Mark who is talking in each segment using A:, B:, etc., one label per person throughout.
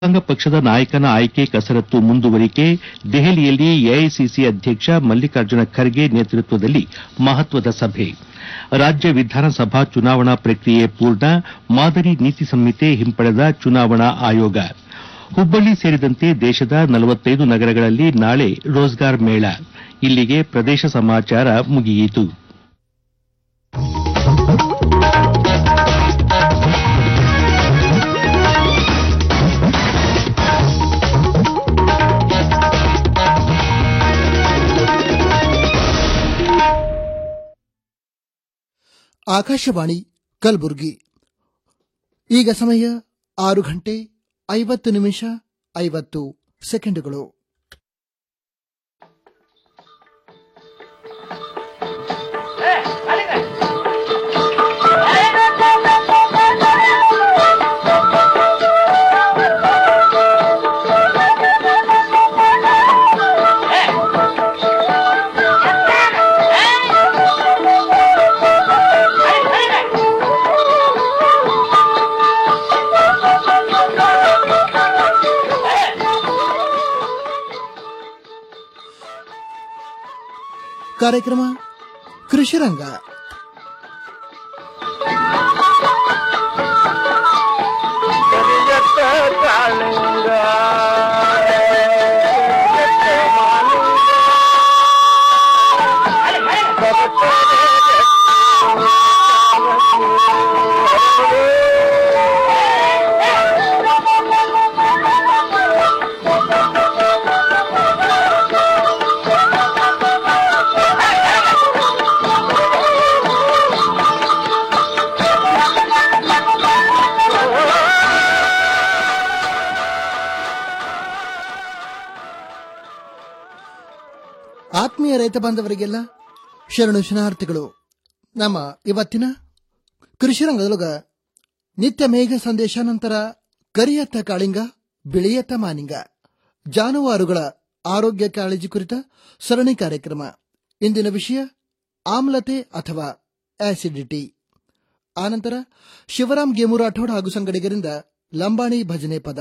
A: ಶಾಸಕಾಂಗ ಪಕ್ಷದ ನಾಯಕನ ಆಯ್ಕೆ ಕಸರತ್ತು ಮುಂದುವರಿಕೆ ದೆಹಲಿಯಲ್ಲಿ ಎಐಸಿಸಿ ಅಧ್ಯಕ್ಷ ಮಲ್ಲಿಕಾರ್ಜುನ ಖರ್ಗೆ ನೇತೃತ್ವದಲ್ಲಿ ಮಹತ್ವದ ಸಭೆ ರಾಜ್ಯ ವಿಧಾನಸಭಾ ಚುನಾವಣಾ ಪ್ರಕ್ರಿಯೆ ಪೂರ್ಣ ಮಾದರಿ ನೀತಿ ಸಂಹಿತೆ ಹಿಂಪಡೆದ ಚುನಾವಣಾ ಆಯೋಗ ಹುಬ್ಬಳ್ಳಿ ಸೇರಿದಂತೆ ದೇಶದ ನಗರಗಳಲ್ಲಿ ನಾಳೆ ರೋಜ್ಗಾರ್ ಮೇಳ ಇಲ್ಲಿಗೆ ಪ್ರದೇಶ ಸಮಾಚಾರ ಮುಗಿಯಿತು
B: ಆಕಾಶವಾಣಿ ಕಲಬುರಗಿ ಈಗ ಸಮಯ ಆರು ಗಂಟೆ ಐವತ್ತು ನಿಮಿಷ ಐವತ್ತು ಸೆಕೆಂಡುಗಳು ಕಾರ್ಯಕ್ರಮ ಕೃಷಿರಂಗ
C: ಕರಿಯತ್ತ ಕಾಳಿಂಗ
B: ಆತ್ಮೀಯ ರೈತ ಬಾಂಧವರಿಗೆಲ್ಲ ಶರಣು ಶರಣಾರ್ಥಿಗಳು ನಮ್ಮ ಇವತ್ತಿನ ಕೃಷಿರಂಗದೊಳಗ ನಿತ್ಯ ಮೇಘ ಸಂದೇಶ ನಂತರ ಕರಿಯತ್ತ ಕಾಳಿಂಗ ಬಿಳಿಯತ್ತ ಮಾನಿಂಗ ಜಾನುವಾರುಗಳ ಆರೋಗ್ಯ ಕಾಳಜಿ ಕುರಿತ ಸರಣಿ ಕಾರ್ಯಕ್ರಮ ಇಂದಿನ ವಿಷಯ ಆಮ್ಲತೆ ಅಥವಾ ಆಸಿಡಿಟಿ ಆನಂತರ ಶಿವರಾಮ್ ಗೇಮು ರಾಠೋಡ್ ಹಾಗೂ ಸಂಗಡಿಗರಿಂದ ಲಂಬಾಣಿ ಭಜನೆ ಪದ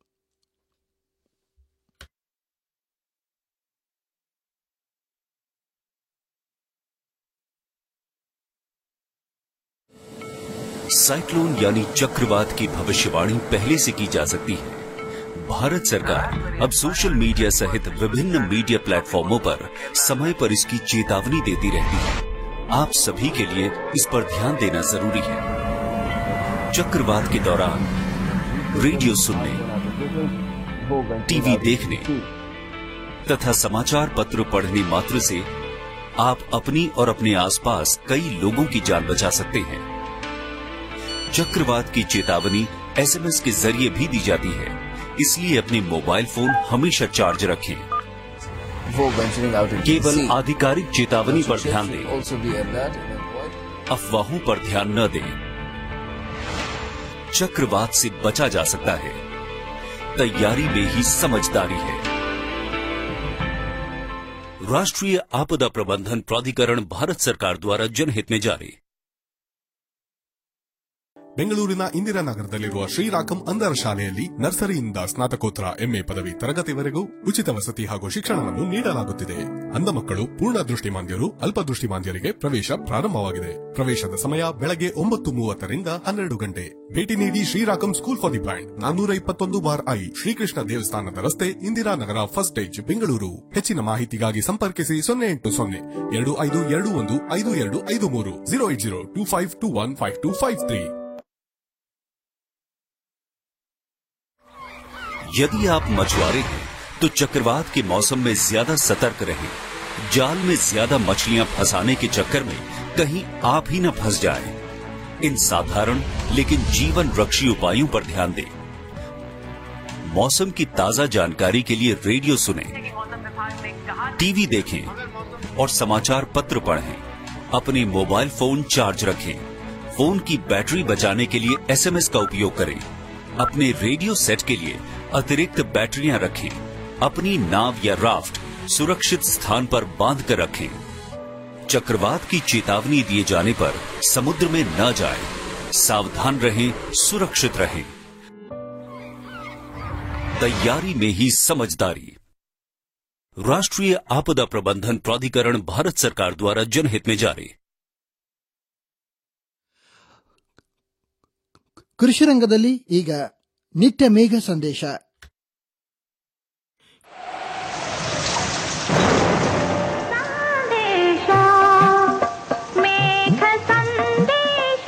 D: साइक्लोन यानी चक्रवात की भविष्यवाणी पहले से की जा सकती है भारत सरकार अब सोशल मीडिया सहित विभिन्न मीडिया प्लेटफॉर्मों पर समय पर इसकी चेतावनी देती रहती है आप सभी के लिए इस पर ध्यान देना जरूरी है चक्रवात के दौरान रेडियो सुनने टीवी देखने तथा समाचार पत्र पढ़ने मात्र से आप अपनी और अपने आसपास कई लोगों की जान बचा सकते हैं चक्रवात की चेतावनी एसएमएस के जरिए भी दी जाती है इसलिए अपने मोबाइल फोन हमेशा चार्ज रखें
E: before venturing out into the
D: केवल
E: sea.
D: आधिकारिक चेतावनी पर
E: Ships
D: ध्यान
E: should
D: दें
E: Also be alert and avoid
D: अफवाहों पर ध्यान न दें चक्रवात से बचा जा सकता है तैयारी में ही समझदारी है राष्ट्रीय आपदा प्रबंधन प्राधिकरण भारत सरकार द्वारा जनहित में जारी
F: ಬೆಂಗಳೂರಿನ ಇಂದಿರಾನಗರದಲ್ಲಿರುವ ಶ್ರೀರಾಕಂ ಅಂಧರ ಶಾಲೆಯಲ್ಲಿ ನರ್ಸರಿಯಿಂದ ಸ್ನಾತಕೋತ್ತರ ಎಂಎ ಪದವಿ ತರಗತಿವರೆಗೂ ಉಚಿತ ವಸತಿ ಹಾಗೂ ಶಿಕ್ಷಣವನ್ನು ನೀಡಲಾಗುತ್ತಿದೆ ಅಂಧ ಮಕ್ಕಳು ಪೂರ್ಣ ದೃಷ್ಟಿಮಾಂದ್ಯರು ಅಲ್ಪ ದೃಷ್ಟಿಮಾಂದ್ಯರಿಗೆ ಪ್ರವೇಶ ಪ್ರಾರಂಭವಾಗಿದೆ ಪ್ರವೇಶದ ಸಮಯ ಬೆಳಗ್ಗೆ ಒಂಬತ್ತು ಮೂವತ್ತರಿಂದ ಹನ್ನೆರಡು ಗಂಟೆ ಭೇಟಿ ನೀಡಿ ಶ್ರೀರಾಕಂ ಸ್ಕೂಲ್ ಫಾರ್ ದಿ ಬ್ಲೈಂಡ್ ನಾನ್ನೂರ ಇಪ್ಪತ್ತೊಂದು ಬಾರ್ ಐ ಶ್ರೀಕೃಷ್ಣ ದೇವಸ್ಥಾನದ ರಸ್ತೆ ಇಂದಿರಾನಗರ ಫಸ್ಟ್ ಸ್ಟೇಜ್ ಬೆಂಗಳೂರು ಹೆಚ್ಚಿನ ಮಾಹಿತಿಗಾಗಿ ಸಂಪರ್ಕಿಸಿ ಸೊನ್ನೆ ಎಂಟು ಸೊನ್ನೆ ಎರಡು ಐದು ಎರಡು ಒಂದು ಐದು ಎರಡು ಐದು ಮೂರು zero eight zero two five two one five two five three
D: यदि आप मछुआरे हैं तो चक्रवात के मौसम में ज्यादा सतर्क रहें जाल में ज्यादा मछलियां फंसाने के चक्कर में कहीं आप ही न फंस जाएं। इन साधारण लेकिन जीवन रक्षी उपायों पर ध्यान दें मौसम की ताजा जानकारी के लिए रेडियो सुनें टीवी देखें और समाचार पत्र पढ़ें अपने मोबाइल फोन चार्ज रखें फोन की बैटरी बचाने के लिए एसएमएस का उपयोग करें अपने रेडियो सेट के लिए अतिरिक्त बैटरियां रखें अपनी नाव या राफ्ट सुरक्षित स्थान पर बांध कर रखें चक्रवात की चेतावनी दिए जाने पर समुद्र में न जाएं, सावधान रहें सुरक्षित रहें तैयारी में ही समझदारी राष्ट्रीय आपदा प्रबंधन प्राधिकरण भारत सरकार द्वारा जनहित में जारी
B: ಕೃಷಿ ರಂಗದಲ್ಲಿ ಈಗ ನಿತ್ಯ ಮೇಘ ಸಂದೇಶ
C: ಸಂದೇಶ ಮೇಘ ಸಂದೇಶ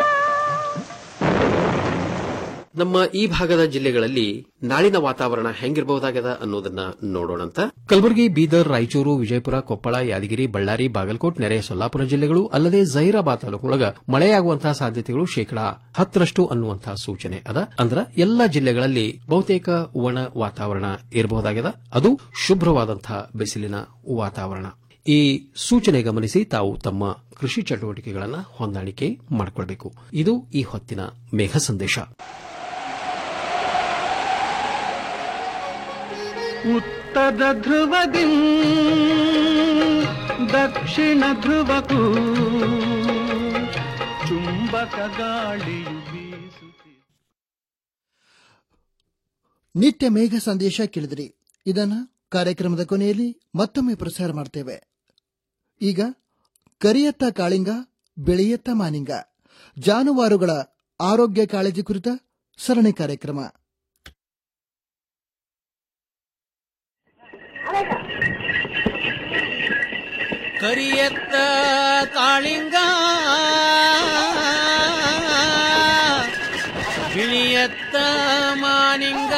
G: ನಮ್ಮ ಈ ಭಾಗದ ಜಿಲ್ಲೆಗಳಲ್ಲಿ ನಾಳಿನ ವಾತಾವರಣ ಹೆಂಗಿರಬಹುದಾಗದ ಅನ್ನೋದನ್ನ ನೋಡೋಣಂತ ಕಲಬುರಗಿ ಬೀದರ್ ರಾಯಚೂರು ವಿಜಯಪುರ ಕೊಪ್ಪಳ ಯಾದಗಿರಿ ಬಳ್ಳಾರಿ ಬಾಗಲಕೋಟ್ ನೆರೆ ಸೊಲ್ಲಾಪುರ ಜಿಲ್ಲೆಗಳು ಅಲ್ಲದೆ ಜೈರಾಬಾದ್ ತಾಲೂಕೊಳಗ ಮಳೆಯಾಗುವಂತಹ ಸಾಧ್ಯತೆಗಳು ಶೇಕಡಾ ಹತ್ತರಷ್ಟು ಅನ್ನುವಂತಹ ಸೂಚನೆ ಅದ ಅಂದ್ರ ಎಲ್ಲ ಜಿಲ್ಲೆಗಳಲ್ಲಿ ಬಹುತೇಕ ಒಣ ವಾತಾವರಣ ಇರಬಹುದಾಗಿದೆ ಅದು ಶುಭ್ರವಾದಂತಹ ಬಿಸಿಲಿನ ವಾತಾವರಣ ಈ ಸೂಚನೆ ಗಮನಿಸಿ ತಾವು ತಮ್ಮ ಕೃಷಿ ಚಟುವಟಿಕೆಗಳನ್ನು ಹೊಂದಾಣಿಕೆ ಮಾಡಿಕೊಳ್ಬೇಕು ಇದು ಈ ಹೊತ್ತಿನ ಮೇಘ ಸಂದೇಶ
H: ಉತ್ತರ ಧ್ರುವದಿ ದಕ್ಷಿಣ ಧ್ರುವಕ್ಕೂ ಚುಂಬಕ ಗಾಳಿಯು ಬೀಸುತ್ತಿದೆ
B: ನಿತ್ಯ ಮೇಘ ಸಂದೇಶ ಕೇಳಿದ್ರಿ ಇದನ್ನ ಕಾರ್ಯಕ್ರಮದ ಕೊನೆಯಲ್ಲಿ ಮತ್ತೊಮ್ಮೆ ಪ್ರಸಾರ ಮಾಡ್ತೇವೆ ಈಗ ಕರಿಯತ್ತ ಕಾಳಿಂಗ ಬೆಳೆಯತ್ತ ಮಾನಿಂಗ ಜಾನುವಾರುಗಳ ಆರೋಗ್ಯ ಕಾಳಜಿ ಕುರಿತ ಸರಣಿ ಕಾರ್ಯಕ್ರಮ
H: ಕರಿಯತ್ತ ಕಾಳಿಂಗ ಬಿಳಿಯತ್ತ ಮಾನಿಂಗ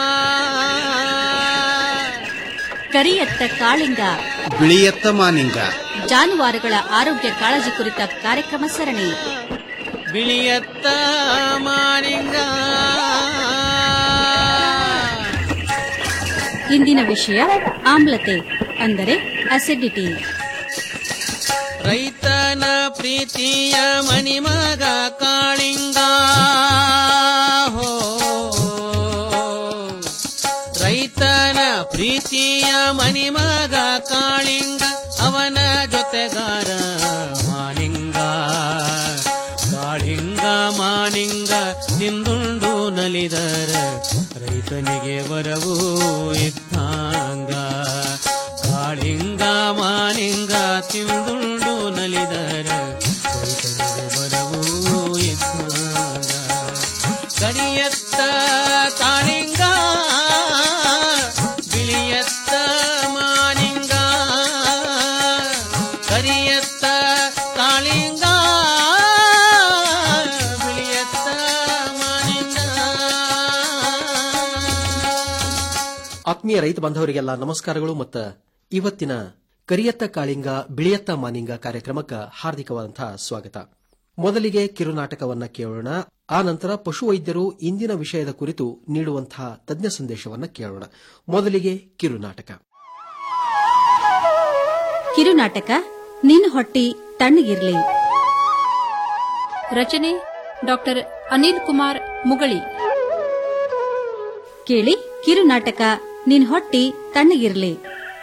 I: ಕರಿಯತ್ತ ಕಾಳಿಂಗ
J: ಬಿಳಿಯತ್ತ ಮಾನಿಂಗ
I: ಜಾನುವಾರುಗಳ ಆರೋಗ್ಯ ಕಾಳಜಿ ಕುರಿತ ಕಾರ್ಯಕ್ರಮ ಸರಣಿ
H: ಬಿಳಿಯತ್ತ ಮಾನಿಂಗ
I: ಇಂದಿನ ವಿಷಯ ಆಮ್ಲತೆ ಅಂದರೆ ಅಸಿಡಿಟಿ
H: ರೈತನ ಪ್ರೀತಿಯ ಮಣಿಮಗ ಕಾಳಿಂಗ ಹೋ ರೈತನ ಪ್ರೀತಿಯ ಮಣಿಮಗ ಕಾಳಿಂಗ ಅವನ ಜೊತೆಗಾರ ಮಾನಿಂಗ ಕಾಳಿಂಗ ಮಾನಿಂಗ ತಿಂದುಂಡು ನಲಿದರ ರೈತನಿಗೆ ವರವೂ ಇದ್ದಂಗ ಕಾಳಿಂಗ ಮಾನಿಂಗ ತಿಂದುಂಡು ನಲಿದರ ರೈತನಿಗೆ ವರವೂ ಇದ್ದಂಗ ಕರಿಯತ್ತ ಕಾಳಿಂಗ ಬಿಳಿಯತ್ತ ಮಾನಿಂಗ ಕರಿಯತ್ತ ಕಾಳಿಂಗ ಬಿಳಿಯತ್ತ ಮಾನಿಂಗ
G: ಆತ್ಮೀಯ ರೈತ ಬಾಂಧವರಿಗೆಲ್ಲ ನಮಸ್ಕಾರಗಳು ಮತ್ತು ಇವತ್ತಿನ ಕರಿಯತ್ತ ಕಾಳಿಂಗ ಬಿಳಿಯತ್ತ ಮಾನಿಂಗ ಕಾರ್ಯಕ್ರಮಕ್ಕೆ ಹಾರ್ದಿಕವಾದಂತಹ ಸ್ವಾಗತ ಮೊದಲಿಗೆ ಕಿರುನಾಟಕವನ್ನ ಕೇಳೋಣ ಆ ನಂತರ ಪಶುವೈದ್ಯರು ಇಂದಿನ ವಿಷಯದ ಕುರಿತು ನೀಡುವಂತಹ ತಜ್ಞ ಸಂದೇಶವನ್ನ ಕೇಳೋಣ ಮೊದಲಿಗೆ ಕಿರುನಾಟಕ
I: ಕಿರುನಾಟಕ ನಿನ್ ಹೊಟ್ಟಿ ತಣ್ಣಗಿರ್ಲಿ ರಚನೆ ಡಾಕ್ಟರ್ ಅನಿಲ್ ಕುಮಾರ್ ಮುಗಳಿ ಕೇಳಿ ಕಿರುನಾಟಕ ನಿನ್ ಹೊಟ್ಟಿ ತಣ್ಣಗಿರ್ಲಿ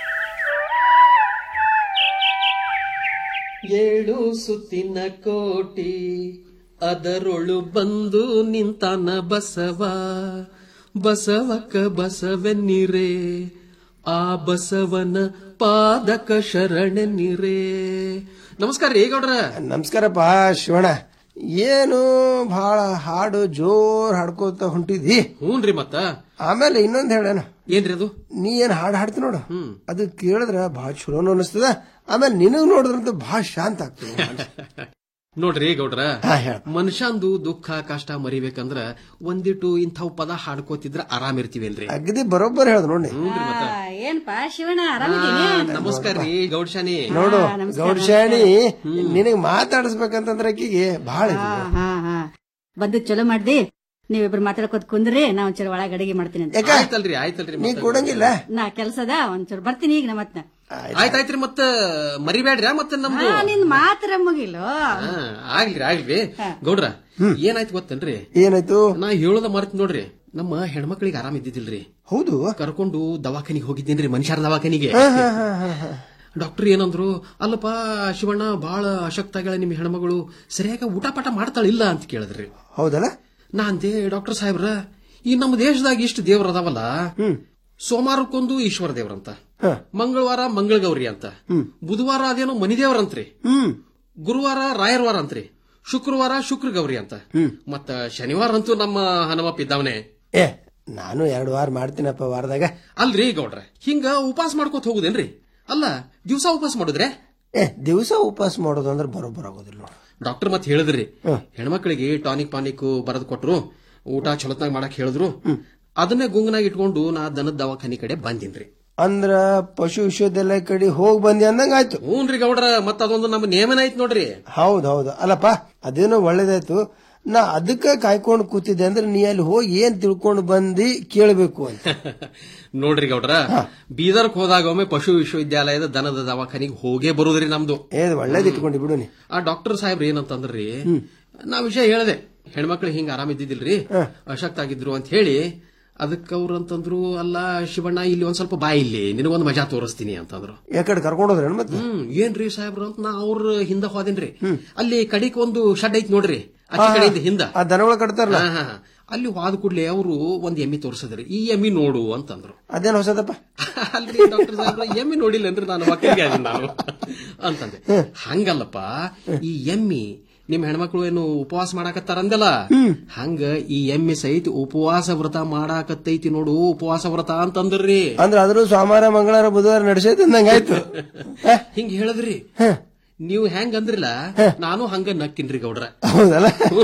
G: ಏಳು ಸುತ್ತಿನ ಕೋಟಿ ಅದರೊಳು ಬಂದು ನಿಂತಾನ ಬಸವ ಬಸವಕ ಬಸವೆನ್ನಿರೆ ಆ ಬಸವನ ಪಾದಕ ಶರಣೆನ್ನಿರೆ ನಮಸ್ಕಾರ ರೀ ಗೌಡ್ರ
K: ನಮಸ್ಕಾರಪ್ಪ ಶಿವಣ್ಣ ಏನು ಬಹಳ ಹಾಡು ಜೋರ್ ಹಾಡ್ಕೋತ ಹೊಂಟಿದಿ
G: ಹ್ಞೂನ್ರಿ ಮತ್ತ
K: ಆಮೇಲೆ ಇನ್ನೊಂದ್ ಹೇಳೇನು
G: ಏನ್ರಿ ಅದು
K: ನೀ ಏನ್ ಹಾಡು ಹಾಡ್ತಿ ನೋಡು ಅದು ಕೇಳಿದ್ರ ಬಹಳ ಚಲೋನು ಅನಿಸ್ತದ ಆಮೇಲೆ ನಿನಗ್ ನೋಡಿದ್ರಂತೂ ಬಹಳ ಶಾಂತ ಆಗ್ತದೆ
G: ನೋಡ್ರಿ ಗೌಡ್ರ
K: ಹಾ, ಹೇಳ.
G: ಮನುಷ್ಯಂದು ದುಃಖ ಕಷ್ಟ ಮರಿಬೇಕಂದ್ರ ಒಂದಿಟ್ಟು ಇಂಥವ್ ಪದ ಹಾಡ್ಕೋತಿದ್ರ ಆರಾಮ್ ಇರ್ತೀವೇನ್ರಿ
K: ಅಗದಿ ಬರೋಬ್ಬರ್ ಹೇಳ್ದ ನೋಡಿ
G: ಹ್ಞೂನ್ರಿ ಮತ್ತ
I: ಏನ್ಪಾ ಶಿವಣ್ಣ ಆರಾಮಿದ್ದೀನಿ
G: ನಮಸ್ಕಾರ ರೀ ಗೌಡ್ಶಾನಿ
K: ನೋಡು ಗೌಡ್ಶಾಣಿ ನಿನಗ್ ಮಾತಾಡಿಸ್ಬೇಕಂತಂದ್ರ ಆಕಿಗೆ ಬಹಳ
I: ಹಾ ಹಾ ಬಂದು ಚಲೋ ಮಾಡ್ದಿ ನೀವಿಬ್ರು ಮಾತಾಡ್ಕೋತ ಕುಂದ್ರಿ ನಾ ಒಂಚೂರು ಒಳಗೆ ಅಡಿಗೆ ಮಾಡ್ತೀನಿ ಅಂತ
K: ಯಾಕ
G: ಆಯ್ತಲ್ರಿ ಆಯ್ತಲ್ರಿ
K: ನೀ
G: ಮತ್ತ.
K: ಕೊಡಂಗಿಲ್ಲ
I: ನಾ ಕೆಲ್ಸದ ಒಂಚೂರು ಬರ್ತೀನಿ ಈಗ ನಮ್ಮ ಮತ್ತೆ
G: ಆಯ್ತಾಯ್ತ್ರಿ ಮತ್ತ ಮರಿಬ್ಯಾಡ್ರಿ ಮತ್ತ ನಮ್ದು
I: ನಿನ್ ಮಾತ್ರ ಮುಗಿಲು
G: ಹಾ, ಆಗ್ಲಿ ಆಗ್ಲಿ ಗೌಡ್ರ ಏನಾಯ್ತು ಗೊತ್ತೇನ್ರಿ
K: ಏನಾಯ್ತು
G: ನಾ ಹೇಳೋದ ಮರ್ತ್ ನೋಡ್ರಿ ನಮ್ಮ ಹೆಣ್ಮಕ್ಳಿಗೆ ಆರಾಮ್ ಇದ್ದಿದ್ದಿಲ್ರಿ
K: ಹೌದು
G: ಕರ್ಕೊಂಡು ದವಾಖಾನಿಗೆ ಹೋಗಿದ್ದೇನ್ರಿ ಮನುಷ್ಯರ ದವಾಖಾನಿಗೆ ಡಾಕ್ಟರ್ ಏನಂದ್ರು ಅಲ್ಲಪ್ಪ ಶಿವಣ್ಣ ಬಹಳ ಅಶಕ್ತ ಆಗ್ಯಾಳ ನಿಮ್ ಹೆಣ್ಮಗಳು ಸರಿಯಾಗಿ ಊಟ ಪಾಠ ಮಾಡ್ತಾಳಿಲ್ಲ ಅಂತ ಕೇಳಿದ್ರಿ
K: ಹೌದಲ್ಲ
G: ನಾ ಅಂದೆ ಡಾಕ್ಟರ್ ಸಾಹೇಬ್ರ ಈ ನಮ್ಮ ದೇಶದಾಗ ಇಷ್ಟು ದೇವ್ರ ಅದಾವಲ್ಲ ಸೋಮವಾರಕ್ಕೊಂದು ಈಶ್ವರ ದೇವ್ರಂತ ಮಂಗಳವಾರ ಮಂಗಳಗೌರಿ ಅಂತ ಬುಧವಾರ ಅದೇನೋ ಮನಿ ದೇವ್ರಂತ್ರಿ ಗುರುವಾರ ರಾಯರವಾರ ಅಂತ್ರಿ ಶುಕ್ರವಾರ ಶುಕ್ರ ಗೌರಿ ಅಂತ ಮತ್ತ ಶನಿವಾರ ಅಂತೂ ನಮ್ಮ ಹನುಮಪ್ಪ ಇದ್ದಾವನೆ
K: ಏ ನಾನು ಎರಡು ವಾರ ಮಾಡ್ತೀನಪ್ಪ ವಾರದಾಗ
G: ಅಲ್ರಿ ಗೌಡ್ರ ಹಿಂಗ ಉಪವಾಸ ಮಾಡ್ಕೋತ ಹೋಗುದೇನ್ರಿ ಅಲ್ಲ ದಿವಸ ಉಪವಾಸ ಮಾಡುದ್ರೆ
K: ಏ ದಿವಸ ಉಪವಾಸ ಮಾಡೋದು ಅಂದ್ರೆ ಬರೋಬ್ಬರ ಆಗೋದಿಲ್ಲ ನೋಡು
G: ಡಾಕ್ಟರ್ ಮತ್ ಹೇಳಿದ್ರಿ ಹೆಣ್ಮಕ್ಳಿಗೆ ಟಾನಿಕ್ ಪಾನಿಕ್ ಬರೆದು ಕೊಟ್ರು ಊಟ ಚಲೋತ್ನಾಗ ಮಾಡಕ್ ಹೇಳಿದ್ರು ಅದನ್ನೇ ಗುಂಗನಾಗ ಇಟ್ಕೊಂಡು ನಾ ದನದ ದವಾಖಾನಿ ಕಡೆ ಬಂದಿನ್ರಿ
K: ಅಂದ್ರ ಪಶು ವಿಶ್ವವಿದ್ಯಾಲಯ ಕಡೆ ಹೋಗಿ ಬಂದಿ ಅಂದಂಗ ಆಯ್ತು
G: ಹ್ಞೂನ್ರಿ ಗೌಡ್ರ ಮತ್ತ ಅದೊಂದು ನಮ್ಮ ನೇಮನ ಐತ್ ನೋಡ್ರಿ
K: ಹೌದ್ ಹೌದು ಅಲ್ಲಪ್ಪ ಅದೇನೋ ಒಳ್ಳೇದಾಯ್ತು ನಾ ಅದಕ್ಕ ಕಾಯ್ಕೊಂಡು ಕೂತಿದ್ದೆ ಅಂದ್ರೆ ನೀ ಅಲ್ಲಿ ಹೋಗಿ ಏನ್ ತಿಳ್ಕೊಂಡು ಬಂದಿ ಕೇಳಬೇಕು ಅಂತ
G: ನೋಡ್ರಿ ಗೌಡ್ರ ಬೀದರ್ಕ್ ಹೋದಾಗ ಒಮ್ಮೆ ಪಶು ವಿಶ್ವವಿದ್ಯಾಲಯದ ದನದ ದವಾಖಾನಿಗೆ ಹೋಗೇ ಬರುದ್ರಿ ನಮ್ದು
K: ಏ ಒಳ್ಳೇದ್ ಇಟ್ಕೊಂಡು ಬಿಡು ನೀ
G: ಆ ಡಾಕ್ಟರ್ ಸಾಹೇಬ್ರ ಏನಂತಂದ್ರಿ ನಾ ವಿಷಯ ಹೇಳ್ದೆ ಹೆಣ್ಮಕ್ಳು ಹಿಂಗ ಆರಾಮಿದ್ದಿದ್ದಿಲ್ರಿ ಅಶಕ್ತ ಆಗಿದ್ರು ಅಂತ ಹೇಳಿ ಅದಕ್ಕೆ ಅವ್ರು ಅಂತಂದ್ರು ಅಲ್ಲ ಶಿವಣ್ಣ ಇಲ್ಲಿ ಒಂದ್ ಸ್ವಲ್ಪ ಬಾ ಇಲ್ಲಿ ನಿನಗೊಂದ್ ಮಜಾ ತೋರಿಸ್ತೀನಿ ಅಂತಂದ್ರು
K: ಯಾಕಡೆ ಕರ್ಕೊಂಡು ಹೋದ್ರೆ ಮತ್ತೆ
G: ಹ್ಮ್ ಏನ್ರಿ ಸಾಹೇಬ್ರು ಅಂತ ನಾ ಅವ್ರ ಹಿಂದ ಹೋದೇನ್ರಿ ಅಲ್ಲಿ ಕಡಿಕ್ ಒಂದು ಶೆಡ್ ಐತಿ ನೋಡ್ರಿ ಆಚೆ ಕಡೆ ಇದ್ದ ಹಿಂದ
K: ಆ ದನಗಳ ಕಟ್ತಾರಲ್ಲ
G: ಹಾ, ಹಾ, ಹಾ. ಅಲ್ಲಿ ಹೋದ ಕೂಡ್ಲೆ ಅವರು ಒಂದ್ ಎಮ್ಮಿ ತೋರ್ಸದ್ರಿ ಈ ಎಮ್ಮಿ ನೋಡು ಅಂತಂದ್ರು
K: ಅದೇನ್ ಹೊಸದಪ್ಪ
G: ಅಲ್ರಿ ಡಾಕ್ಟರ್ ಸಾಹೇಬ್ರ ಎಮ್ಮಿ ನೋಡಿಲ್ಲನ್ರಿ ನಾನು ಮಕ್ಕಳಿಗೆ ಅದೀನಿ ನಾನು ಅಂತಂದೆ ಹಂಗಲ್ಲಪ್ಪ ಈ ಎಮ್ಮಿ ನಿಮ್ ಹೆಣ್ಮಕ್ಳು ಏನು ಉಪವಾಸ ಮಾಡಾಕತ್ತಾರಂದಲ್ಲ ಹಂಗ ಈ ಎಮ್ಮಿ ಸಹಿತ ಉಪವಾಸ ವ್ರತ ಮಾಡಾಕತ್ತೈತಿ ನೋಡು ಉಪವಾಸ ವ್ರತ ಅಂತಂದ್ರಿ
K: ಅಂದ್ರ ಅದ್ರ ಸೋಮವಾರ ಮಂಗಳವಾರ ಬುಧವಾರ ನಡೆಸೈತೆ ಅಂದಂಗ ಆಯ್ತು
G: ಹಿಂಗ ಹೇಳಿದ್ರಿ ನೀವು ಹೆಂಗ್ ಅಂದ್ರಿಲ್ಲ ನಾನು ಹಂಗ ನಕ್ಕಿನ್ರಿ ಗೌಡ್ರ
K: ಹೌದಲ್ಲ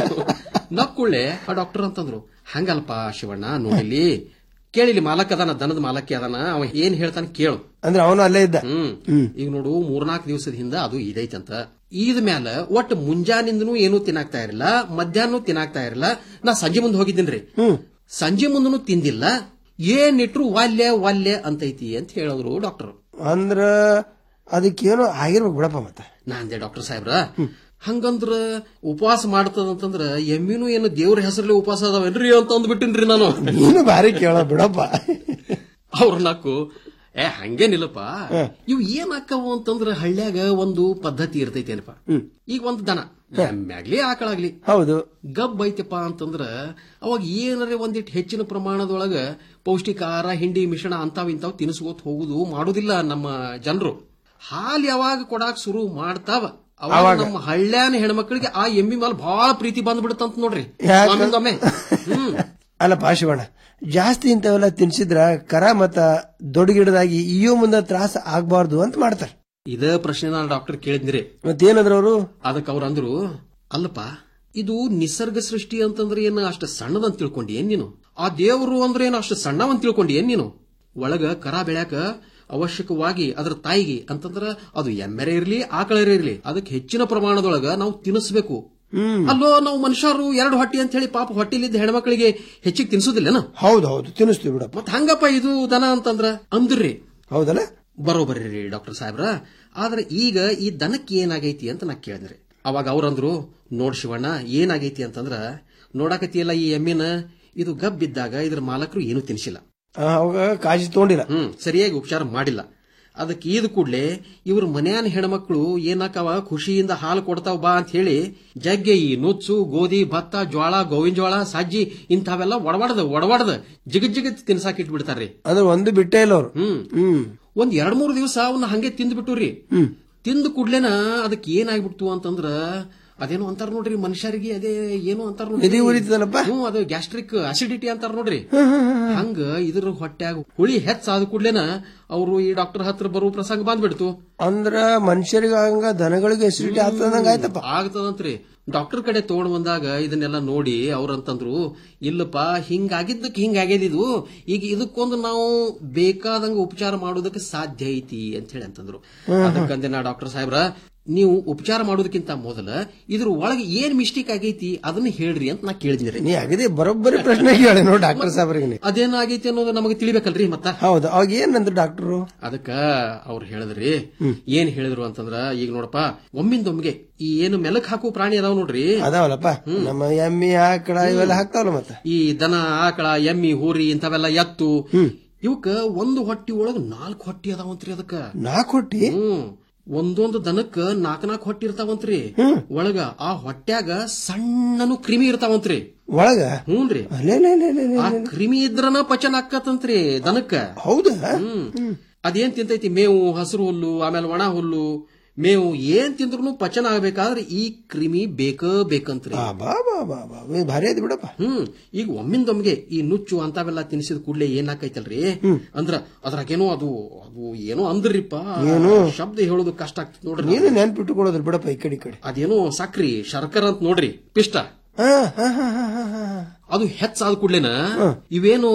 G: ನಕ್ಕುಳ್ಳೆ ಆ ಡಾಕ್ಟರ್ ಅಂತಂದ್ರು ಹಂಗಲ್ಪ ಶಿವಣ್ಣ ನೋಡಿಲಿ ಕೇಳಿಲಿ ಮಾಲಕ್ ಅದಾನ ದನದ ಮಾಲಕ್ಕೆ ಅದಾನ ಅವ ಏನ್ ಹೇಳ್ತಾನ ಕೇಳು
K: ಅಂದ್ರೆ ಅವನು ಅಲ್ಲೇ ಇದ್ದ
G: ಹ್ಮ್ ಈಗ ನೋಡು ಮೂರ್ನಾಲ್ಕು ದಿವಸದ ಹಿಂದ ಅದು ಇದೈತಂತ ಈದ ಮ್ಯಾಲ ಒಟ್ಟು ಮುಂಜಾನಿಂದನೂ ಏನೂ ತಿನ್ನಾಕ್ತಾ ಇರಲಿಲ್ಲ ಮಧ್ಯಾಹ್ನ ತಿನ್ನಾಕ್ತಾ ಇರಲಿಲ್ಲ ನಾ ಸಂಜೆ ಮುಂದೆ ಹೋಗಿದ್ದೀನ್ರಿ ಸಂಜೆ ಮುಂದನು ತಿಂದಿಲ್ಲ ಏನಿಟ್ರು ವಾಲ್ಯ ವಾಲ್ಯ ಅಂತೈತಿ ಅಂತ ಹೇಳಿದ್ರು ಡಾಕ್ಟರ್
K: ಅಂದ್ರ ಅದಕ್ಕೇನೋ ಆಗಿರ್ಬೇಕು ಬಿಡಪ್ಪ ಮತ್ತೆ
G: ನಾ ಅಂದೆ ಡಾಕ್ಟರ್ ಸಾಹೇಬ್ರ ಹಂಗಂದ್ರ ಉಪವಾಸ ಮಾಡ್ತದಂತಂದ್ರ ಎಮ್ಮಿನೂ ಏನು ದೇವ್ರ ಹೆಸರಲ್ಲಿ ಉಪವಾಸ ಅದಾವೇನ್ರಿ ಅಂತ ಅಂದ್ಬಿಟ್ಟಿನ್ರಿ ನಾನು
K: ನೀನು ಭಾರಿ ಕೇಳ ಬಿಡಪ್ಪ
G: ಅವ್ರ ನಾಕು ಏ ಹಂಗೇನಿಲ್ಲಪ್ಪ ಇವ್ ಏನ್ ಆಕ್ಕವು ಅಂತಂದ್ರ ಹಳ್ಳ್ಯಾಗ ಒಂದು ಪದ್ಧತಿ ಇರ್ತೈತೇನಪ್ಪ ಈಗ ಒಂದು ದನ ಎಮ್ಮೆಗ್ಲಿ ಆಕಳಾಗ್ಲಿ
K: ಹೌದು
G: ಗಬ್ ಐತಪ್ಪ ಅಂತಂದ್ರ ಅವಾಗ ಏನಾರ ಒಂದಿಟ್ಟು ಹೆಚ್ಚಿನ ಪ್ರಮಾಣದೊಳಗ ಪೌಷ್ಟಿಕ ಆಹಾರ ಹಿಂಡಿ ಮಿಶ್ರಣ ಅಂತಾವ್ ಇಂತಾವ್ ತಿನಿಸ್ಕೋತ್ ಹೋಗುದು ಮಾಡುದಿಲ್ಲ ನಮ್ಮ ಜನರು ಹಾಲ್ ಯಾವಾಗ ಕೊಡಾಕ್ ಶುರು ಮಾಡ್ತಾವ ಅವಾಗ ನಮ್ಮ ಹಳ್ಳ್ಯಾನ ಹೆಣ್ಮಕ್ಳಿಗೆ ಆ ಎಮ್ಮಿ ಮೇಲೆ ಬಹಳ ಪ್ರೀತಿ ಬಂದ್ಬಿಡುತ್ತಂತ ನೋಡ್ರಿ
K: ಯಾಕ?
G: ಒಮ್ಮಿಂದೊಮ್ಮೆ ಹ್ಮ್
K: ಅಲ್ಲಪ್ಪ ಶಿವಣ್ಣ ಜಾಸ್ತಿ ಇಂಥವೆಲ್ಲ ತಿನ್ಸಿದ್ರ ಕರ ಮತ್ತ ದೊಡ್ಡ ಗಿಡದಾಗಿ ಇಯೋ ಮುಂದೆ ತ್ರಾಸ ಆಗ್ಬಾರ್ದು ಅಂತ ಮಾಡ್ತಾರ
G: ಇದೇ ಪ್ರಶ್ನೆ ನಾನು ಡಾಕ್ಟರ್ ಕೇಳಿದ್ರಿ
K: ಮತ್ತೇನಂದ್ರ ಅವರು
G: ಅದಕ್ಕೆ ಅವ್ರು ಅಂದ್ರು ಅಲ್ಲಪ್ಪ ಇದು ನಿಸರ್ಗ ಸೃಷ್ಟಿ ಅಂತಂದ್ರೆ ಏನು ಅಷ್ಟು ಸಣ್ಣದಂತ ತಿಳ್ಕೊಂಡಿ ಏನ್ ನೀನು ಆ ದೇವರು ಅಂದ್ರೆ ಏನು ಅಷ್ಟು ಸಣ್ಣವಂತ ತಿಳ್ಕೊಂಡಿ ಏನ್ ನೀನು ಒಳಗ ಕರ ಬೆಳ್ಯಾಕ ಅವಶ್ಯಕವಾಗಿ ಅದ್ರ ತಾಯಿಗೆ ಅಂತಂದ್ರ ಅದು ಎಮ್ಮೆರೆ ಇರ್ಲಿ ಆಕಳರೆ ಇರ್ಲಿ ಅದಕ್ಕೆ ಹೆಚ್ಚಿನ ಪ್ರಮಾಣದೊಳಗ ನಾವು ತಿನ್ನಿಸ್ಬೇಕು ಅಲ್ಲೋ ನಾವು ಮನುಷ್ಯರು ಎರಡು ಹೊಟ್ಟಿ ಅಂತ ಹೇಳಿ ಪಾಪ ಹೊಟ್ಟಿಲಿದ್ದ ಹೆಣ್ಮಕ್ಳಿಗೆ ಹೆಚ್ಚಿಗೆ ತಿನ್ಸೋದಿಲ್ಲನ
K: ಹೌದು ಹೌದು ತಿನ್ನಿಸ್ತೀವಿ ಬಿಡಪ್ಪ
G: ಮತ್ ಹಂಗಪ್ಪ ಇದು ದನ ಅಂತಂದ್ರ ಅಂದ್ರಿ
K: ಹೌದಲ್ಲ
G: ಬರೋಬರ್ರಿ ರೀ ಡಾಕ್ಟರ್ ಸಾಹೇಬ್ರ ಆದ್ರೆ ಈಗ ಈ ದನಕ್ಕೆ ಏನಾಗೈತಿ ಅಂತ ನಾ ಕೇಳಿದ್ರಿ ಅವಾಗ ಅವ್ರಂದ್ರು ನೋಡ್ ಶಿವಣ್ಣ ಏನಾಗೈತಿ ಅಂತಂದ್ರ ನೋಡಾಕತಿಯಲ್ಲ ಈ ಎಮ್ಮಿನ ಇದು ಗಬ್ ಬಿದ್ದಾಗ ಇದ್ರ ಮಾಲಕರು ಏನೂ ತಿನ್ಸಿಲ್ಲ
K: ಆ, ಅವಾಗ ಕಾಳಜಿ ತಗೊಂಡಿಲ್ಲ
G: ಹ್ಮ್ ಸರಿಯಾಗಿ ಉಪಚಾರ ಮಾಡಿಲ್ಲ ಅದಕ್ಕೆ ಈದ್ ಕೂಡ್ಲೆ ಇವ್ರ ಮನ್ಯಾನ ಹೆಣ್ಮಕ್ಳು ಏನಾಕವ ಖುಷಿಯಿಂದ ಹಾಲು ಕೊಡ್ತಾವ ಬಾ ಅಂತ ಹೇಳಿ ಜಗ್ಗೆ ಈ ನುಚ್ಚು ಗೋಧಿ ಭತ್ತ ಜ್ವಾಳ ಗೋವಿನ ಜ್ವಾಳ ಸಜ್ಜಿ ಇಂಥವೆಲ್ಲ ಒಡವಡ್ದ ಒಡವಡ್ದ ಜಿಗತ್ ಜಿಗತ್ ತಿನ್ಸಾಕ್ ಇಟ್ಬಿಡ್ತಾರ್ರಿ
K: ಅಂದ್ರೆ ಒಂದು ಬಿಟ್ಟೇ ಇಲ್ಲ ಅವ್ರು
G: ಹ್ಮ್
K: ಹ್ಮ್
G: ಒಂದ್ ಎರಡ್ ಮೂರ್ ದಿವಸ ಅವನ್ನ ಹಂಗೆ ತಿಂದ್ಬಿಟ್ಟು ರೀ ತಿಂದ ಕೂಡ್ಲೇನ ಅದಕ್ಕೆ ಏನಾಗ್ಬಿಡ್ತು ಅಂತಂದ್ರ ಅದೇನೋ ಅಂತಾರ ನೋಡ್ರಿ ಮನುಷ್ಯರಿಗೆ ಅದೇ ಏನು ಅಂತಾರ ನೋಡ್ರಿ
K: ಎದೆ ಉರಿತದಲ್ಲಪ್ಪ?
G: ಹ್ಮ್ ಅದು ಗ್ಯಾಸ್ಟ್ರಿಕ್ ಅಸಿಡಿಟಿ ಅಂತಾರ ನೋಡ್ರಿ ಹಂಗ ಇದ್ರ ಹೊಟ್ಯಾಗ ಹುಳಿ ಹೆಚ್ಚಾದ ಕೂಡ್ಲೇನ ಅವರು ಈ ಡಾಕ್ಟರ್ ಹತ್ರ ಬರುವ ಪ್ರಸಂಗ ಬಂದ್ಬಿಡ್ತು
K: ಅಂದ್ರ ಮನುಷ್ಯರಿಗೆ ಹಂಗ ದನಗಳಿಗೆ ಎಸಿಡಿಟಿ ಆಗ್ತದಂಗ ಆಯ್ತಪ್ಪ
G: ಆಗ್ತದಂತ್ರಿ ಡಾಕ್ಟರ್ ಕಡೆ ತಗೊಂಡ್ ಬಂದಾಗ ಇದನ್ನೆಲ್ಲ ನೋಡಿ ಅವ್ರಂತಂದ್ರು ಇಲ್ಲಪ್ಪ ಹಿಂಗಾಗಿದ್ದಕ್ಕೆ ಹಿಂಗಾಗ್ಯದ ಇದು ಈಗ ಇದಕ್ಕೊಂದು ನಾವು ಬೇಕಾದಂಗ ಉಪಚಾರ ಮಾಡೋದಕ್ಕೆ ಸಾಧ್ಯ ಐತಿ ಅಂತ ಹೇಳಿ ಅಂತಂದ್ರು ಅದಕ್ಕಂದೆ ನಾ ಡಾಕ್ಟರ್ ಸಾಹೇಬ್ರ ನೀವು ಉಪಚಾರ ಮಾಡೋದಕ್ಕಿಂತ ಮೊದಲ ಇದ್ರ ಒಳಗೆ ಏನ್ ಮಿಸ್ಟೇಕ್ ಆಗೈತಿ ಅದನ್ನ ಹೇಳ್ರಿ ಅಂತ ನಾ ಕೇಳಿದ್ರಿ
K: ನೀ ಅಗದಿ ಬರೋಬ್ಬರಿ ಪ್ರಶ್ನೆ ಕೇಳಿ ನೋಡಿ ಡಾಕ್ಟರ್ ಸಾಹೇಬ್ರಿಗೆ ನೀ.
G: ಅದೇನಾಗೈತಿ ಅನ್ನೋದು ನಮಗೆ ತಿಳಿಬೇಕಲ್ರಿ ಮತ್ತ
K: ಹೌದು ಅವಾಗ ಏನಂದ್ರು ಡಾಕ್ಟರು
G: ಅದಕ್ಕ ಅವ್ರು ಹೇಳಿದ್ರಿ ಏನ್ ಹೇಳಿದ್ರು ಅಂತಂದ್ರ ಈಗ ನೋಡಪ್ಪ ಒಮ್ಮಿಂದೊಮ್ಮಿಗೆ ಈ ಏನು ಮೆಲಕ್ ಹಾಕೋ ಪ್ರಾಣಿ ಅದಾವ ನೋಡ್ರಿ
K: ಅದಾವಲ್ಲಪ್ಪ ನಮ್ಮ ಎಮ್ಮಿ ಆಕಳ ಇವೆಲ್ಲ ಹಾಕ್ತಾವಲ್ಲ ಮತ್ತೆ
G: ಈ ದನ ಆಕಳ ಎಮ್ಮಿ ಹೋರಿ ಇಂಥವೆಲ್ಲ ಎತ್ತು ಇವಕ್ಕ ಒಂದು ಹೊಟ್ಟಿ ಒಳಗ ನಾಲ್ಕು ಹೊಟ್ಟಿ ಅದಾವಂತ್ರಿ ಅದಕ್ಕ
K: ನಾಲ್ಕು ಹೊಟ್ಟಿ
G: ಹ್ಮ್ ಒಂದೊಂದು ದನಕ್ಕ ನಾಲ್ಕ ನಾಲ್ಕು ಹೊಟ್ಟಿ ಇರ್ತಾವಂತ್ರಿ ಒಳಗ ಆ ಹೊಟ್ಯಾಗ ಸಣ್ಣನು ಕ್ರಿಮಿ ಇರ್ತಾವಂತ್ರಿ
K: ಒಳಗ
G: ಹ್ಞೂನ್ರಿ
K: ಲೇ, ಲೇ, ಲೇ, ಲೇ, ಲೇ,
G: ಆ
K: ಲೇ.
G: ಕ್ರಿಮಿ ಇದ್ರನ ಪಚನ ಆಕ್ಕತ್ತಂತ್ರಿ ದನಕ್ಕ
K: ಹೌದಾ
G: ಹ್ಮ್ ಅದೇನ್ ತಿಂತೈತಿ ಮೇವು ಹಸಿರು ಹುಲ್ಲು ಆಮೇಲೆ ಒಣ ಹುಲ್ಲು ಮೇವು ಏನ್ ತಿಂದ್ರು ಪಚನ ಆಗ್ಬೇಕಾದ್ರೆ ಈ ಕ್ರಿಮಿ ಬೇಕ ಬೇಕಂತ್ರಿ
K: ಆ, ಬಾ ಬಾ ಬಾ ಬಾ ಏ, ಭಾರಿ ಐತಿ ಬಿಡಪ್ಪ
G: ಹ್ಮ್ ಈಗ ಒಮ್ಮಿಂದೊಮ್ಗೆ ಈ ನುಚ್ಚು ಅಂತಾವೆಲ್ಲ ತಿನ್ಸಿದ ಕೂಡ್ಲೆ ಏನ್ ಆಕೈತಲ್ರಿ ಅಂದ್ರ ಅದ್ರಾಗೇನೋ ಅದು ಅದು ಏನೋ ಅಂದ್ರಿಪ್ಪ
K: ಏನು?
G: ಶಬ್ದ ಹೇಳೋದು ಕಷ್ಟ ಆಗ್ತದೆ ನೋಡ್ರಿ
K: ನೀನು ನೆನ್ಪಿಟ್ಟುಕೊಳ್ಳೋದ್ರ ಬಿಡಪ್ಪ ಈ ಕಡೆ ಈ ಕಡೆ
G: ಅದೇನೋ ಸಕ್ರಿ ಶರ್ಕರ ಅಂತ ನೋಡ್ರಿ ಪಿಷ್ಟ
K: ಹಾ, ಹಾ, ಹಾ, ಹಾ, ಹಾ, ಹಾ.
G: ಅದು ಹೆಚ್ಚಾದ ಕೂಡ್ಲೇನ ಇವೇನು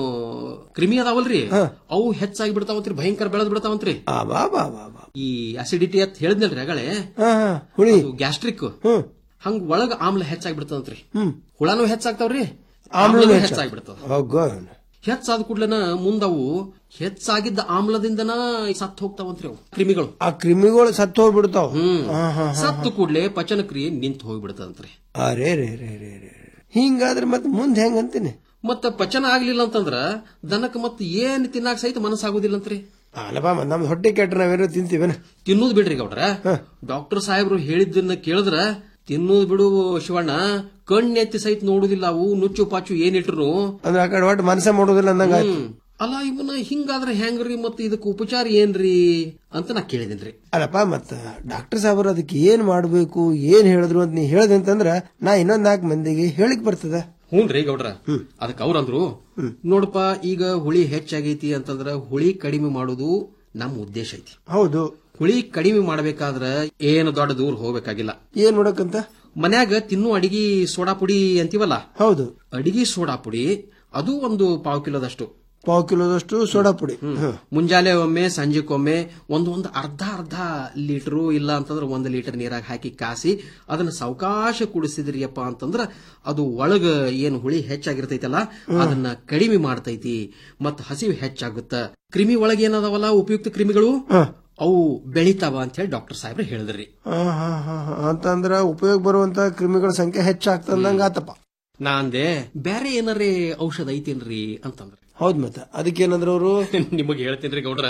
G: ಕ್ರಿಮಿ ಅದಾವಲ್ರಿ ಅವು ಹೆಚ್ಚಾಗಿ ಬಿಡ್ತಾವಂತ್ರಿ ಭಯಂಕರ ಬೆಳೆದ್ ಬಿಡ್ತಾವಂತ್ರಿ
K: ಆ, ಬಾ ಬಾ ಬಾ ಬಾ
G: ಈ ಅಸಿಡಿಟಿ ಅಂತ ಹೇಳಿದ್ನಲ್ರಿ ಅಗಳೇ
K: ಹಾ, ಹಾ, ಹುಳಿ
G: ಗ್ಯಾಸ್ಟ್ರಿಕ್
K: ಹ್ಮ್
G: ಹಂಗ ಒಳಗ ಆಮ್ಲ ಹೆಚ್ಚಾಗಿ ಬಿಡ್ತದಂತ್ರಿ
K: ಹ್ಮ್
G: ಹುಳಾನು ಹೆಚ್ಚಾಗ್ತಾವ್ರಿ
K: ಆಮ್ಲನೂ
G: ಆಮ್ಲನೂ
K: ಹೆಚ್ಚಾಗ್-
G: ಹೆಚ್ಚಾಗಿ ಬಿಡ್ತದ
K: ಹೋಗೋ.
G: ಹೆಚ್ಚಾದ ಕೂಡ್ಲೆನ ಮುಂದವು ಹೆಚ್ಚಾಗಿದ್ದ ಆಮ್ಲದಿಂದನ ಸತ್ತು ಹೋಗ್ತಾವಂತ್ರಿ ಅವು ಕ್ರಿಮಿಗಳು
K: ಆ ಕ್ರಿಮಿಗಳು ಸತ್ತು ಹೋಗ್ಬಿಡ್ತಾವ
G: ಹ್ಮ್
K: ಹಾ, ಹಾ, ಹಾ.
G: ಸತ್ತು ಕೂಡ್ಲೆ ಪಚನ ಕ್ರಿಯೆ ನಿಂತು ಹೋಗ್ಬಿಡ್ತದಂತ್ರಿ
K: ಅರೇ ರೇ ರೇ ರೇ ರೇ ಹಿಂಗಾದ್ರೆ ಮತ್ತೆ ಮುಂದೆ ಹೆಂಗ್ ಅಂತೀನಿ
G: ಮತ್ತ ಪಚನ ಆಗ್ಲಿಲ್ಲ ಅಂತಂದ್ರ ದನಕ್ಕೆ ಮತ್ತ ಏನ್ ತಿನ್ನಾಕ ಸಹಿತ ಮನಸ್ಸಾಗುದಿಲ್ಲಂತ್ರಿ
K: ಅಲ್ಲಪ್ಪ ಮತ್ತ್ ನಮ್ದು ಹೊಟ್ಟೆ ಕೆಟ್ಟ ನಾವೇನೋ ತಿಂತೀವೇನ
G: ತಿನ್ನೋದ್ ಬಿಡ್ರಿ ಗೌಡ್ರ ಡಾಕ್ಟರ್ ಸಾಹೇಬ್ರು ಹೇಳಿದ್ದನ್ನ ಕೇಳಿದ್ರ ತಿನ್ನೋದ್ ಬಿಡು ಶಿವಣ್ಣ ಕಣ್ಣೆತ್ತಿ ಸಹಿತ ನೋಡುದಿಲ್ಲ ಅವು ನುಚ್ಚು ಪಾಚು ಏನಿಟ್ರು
K: ಅಂದ್ರೆ ಆ ಕಡೆ ಒಟ್ಟು ಮನಸ್ಸೇ ಮಾಡೋದಿಲ್ಲ ಅಂದಂಗ ಆಯ್ತು
G: ಹ್ಮ್. ಅಲ್ಲ ಇವನ್ನ ಹಿಂಗಾದ್ರೆ ಹೆಂಗ್ರಿ ಮತ್ತ ಇದಕ್ಕೆ ಉಪಚಾರ ಏನ್ರಿ ಅಂತ ನಾ ಕೇಳಿದೇನ್ರಿ
K: ಅಲ್ಲಪ್ಪ ಮತ್ತ ಡಾಕ್ಟರ್ ಸಾಹೇಬ್ರು ಅದಕ್ಕೆ ಏನ್ ಮಾಡ್ಬೇಕು ಏನ್ ಹೇಳಿದ್ರು ಅಂತ ನೀ ಹೇಳ್ದೆ ಅಂತಂದ್ರ ನಾ ಇನ್ನೊಂದ್ ನಾಲ್ಕು ಮಂದಿಗೆ ಹೇಳಿಕ್ ಬರ್ತದ
G: ಹ್ಞೂನ್ರಿ ಗೌಡ್ರ ಅದಕ್ಕೆ ಅವ್ರಂದ್ರು ನೋಡಪ್ಪ ಈಗ ಹುಳಿ ಹೆಚ್ಚಾಗೈತಿ ಅಂತಂದ್ರ ಹುಳಿ ಕಡಿಮೆ ಮಾಡೋದು ನಮ್ಮ ಉದ್ದೇಶ ಐತಿ
K: ಹೌದು
G: ಹುಳಿ ಕಡಿಮೆ ಮಾಡ್ಬೇಕಾದ್ರ ಏನು ದೊಡ್ಡ ದೂರ ಹೋಗ್ಬೇಕಾಗಿಲ್ಲ
K: ಏನ್ ನೋಡಕ್ಕಂತ
G: ಮನ್ಯಾಗ ತಿನ್ನು ಅಡಿಗೆ ಸೋಡಾ ಪುಡಿ ಅಂತೀವಲ್ಲ
K: ಹೌದು
G: ಅಡಿಗೆ ಸೋಡಾ ಪುಡಿ ಅದು ಒಂದು ಪಾವು ಕಿಲೋದಷ್ಟು
K: ಪಾವ್ ಕಿಲೋದಷ್ಟು ಸೋಡಾ ಪುಡಿ ಹ್ಮ್.
G: ಮುಂಜಾನೆ ಒಮ್ಮೆ ಸಂಜೆಗೊಮ್ಮೆ ಒಂದು ಒಂದು ಅರ್ಧ ಅರ್ಧ ಲೀಟರು ಇಲ್ಲ ಅಂತಂದ್ರೆ ಒಂದು ಲೀಟರ್ ನೀರಾಗ ಹಾಕಿ ಕಾಸಿ ಅದನ್ನ ಸಾವಕಾಶ ಕುಡಿಸಿದ್ರಿಯಪ್ಪ ಅಂತಂದ್ರ ಅದು ಒಳಗ ಏನು ಹುಳಿ ಹೆಚ್ಚಾಗಿರ್ತೈತಲ್ಲ ಅದನ್ನ ಕಡಿಮೆ ಮಾಡ್ತೈತಿ ಮತ್ತ ಹಸಿವು ಹೆಚ್ಚಾಗುತ್ತ ಕ್ರಿಮಿ ಒಳಗೆ ಏನದಾವಲ್ಲ ಉಪಯುಕ್ತ ಕ್ರಿಮಿಗಳು ಅವು ಬೆಳಿತಾವ ಅಂತ ಹೇಳಿ ಡಾಕ್ಟರ್ ಸಾಹೇಬ್ರು ಹೇಳಿದ್ರಿ
K: ಹಾ, ಹಾ, ಹಾ, ಹಾ. ಅಂತಂದ್ರ ಉಪಯೋಗ ಬರುವಂತ ಕ್ರಿಮಿಗಳ ಸಂಖ್ಯೆ ಹೆಚ್ಚಾಗ್ತಂದಂಗ ಆತಪ್ಪ
G: ನಾ ಅಂದೆ ಬೇರೆ ಏನಾರೇ ಔಷಧ ಐತೇನ್ರಿ ಅಂತಂದ್ರ
K: ಹೌದ್ ಮತ್ತ ಅದಕ್ಕೇನಂದ್ರ ಅವರು
G: ನಿಮಗೆ ಹೇಳ್ತೇನ್ರಿ ಗೌಡ್ರ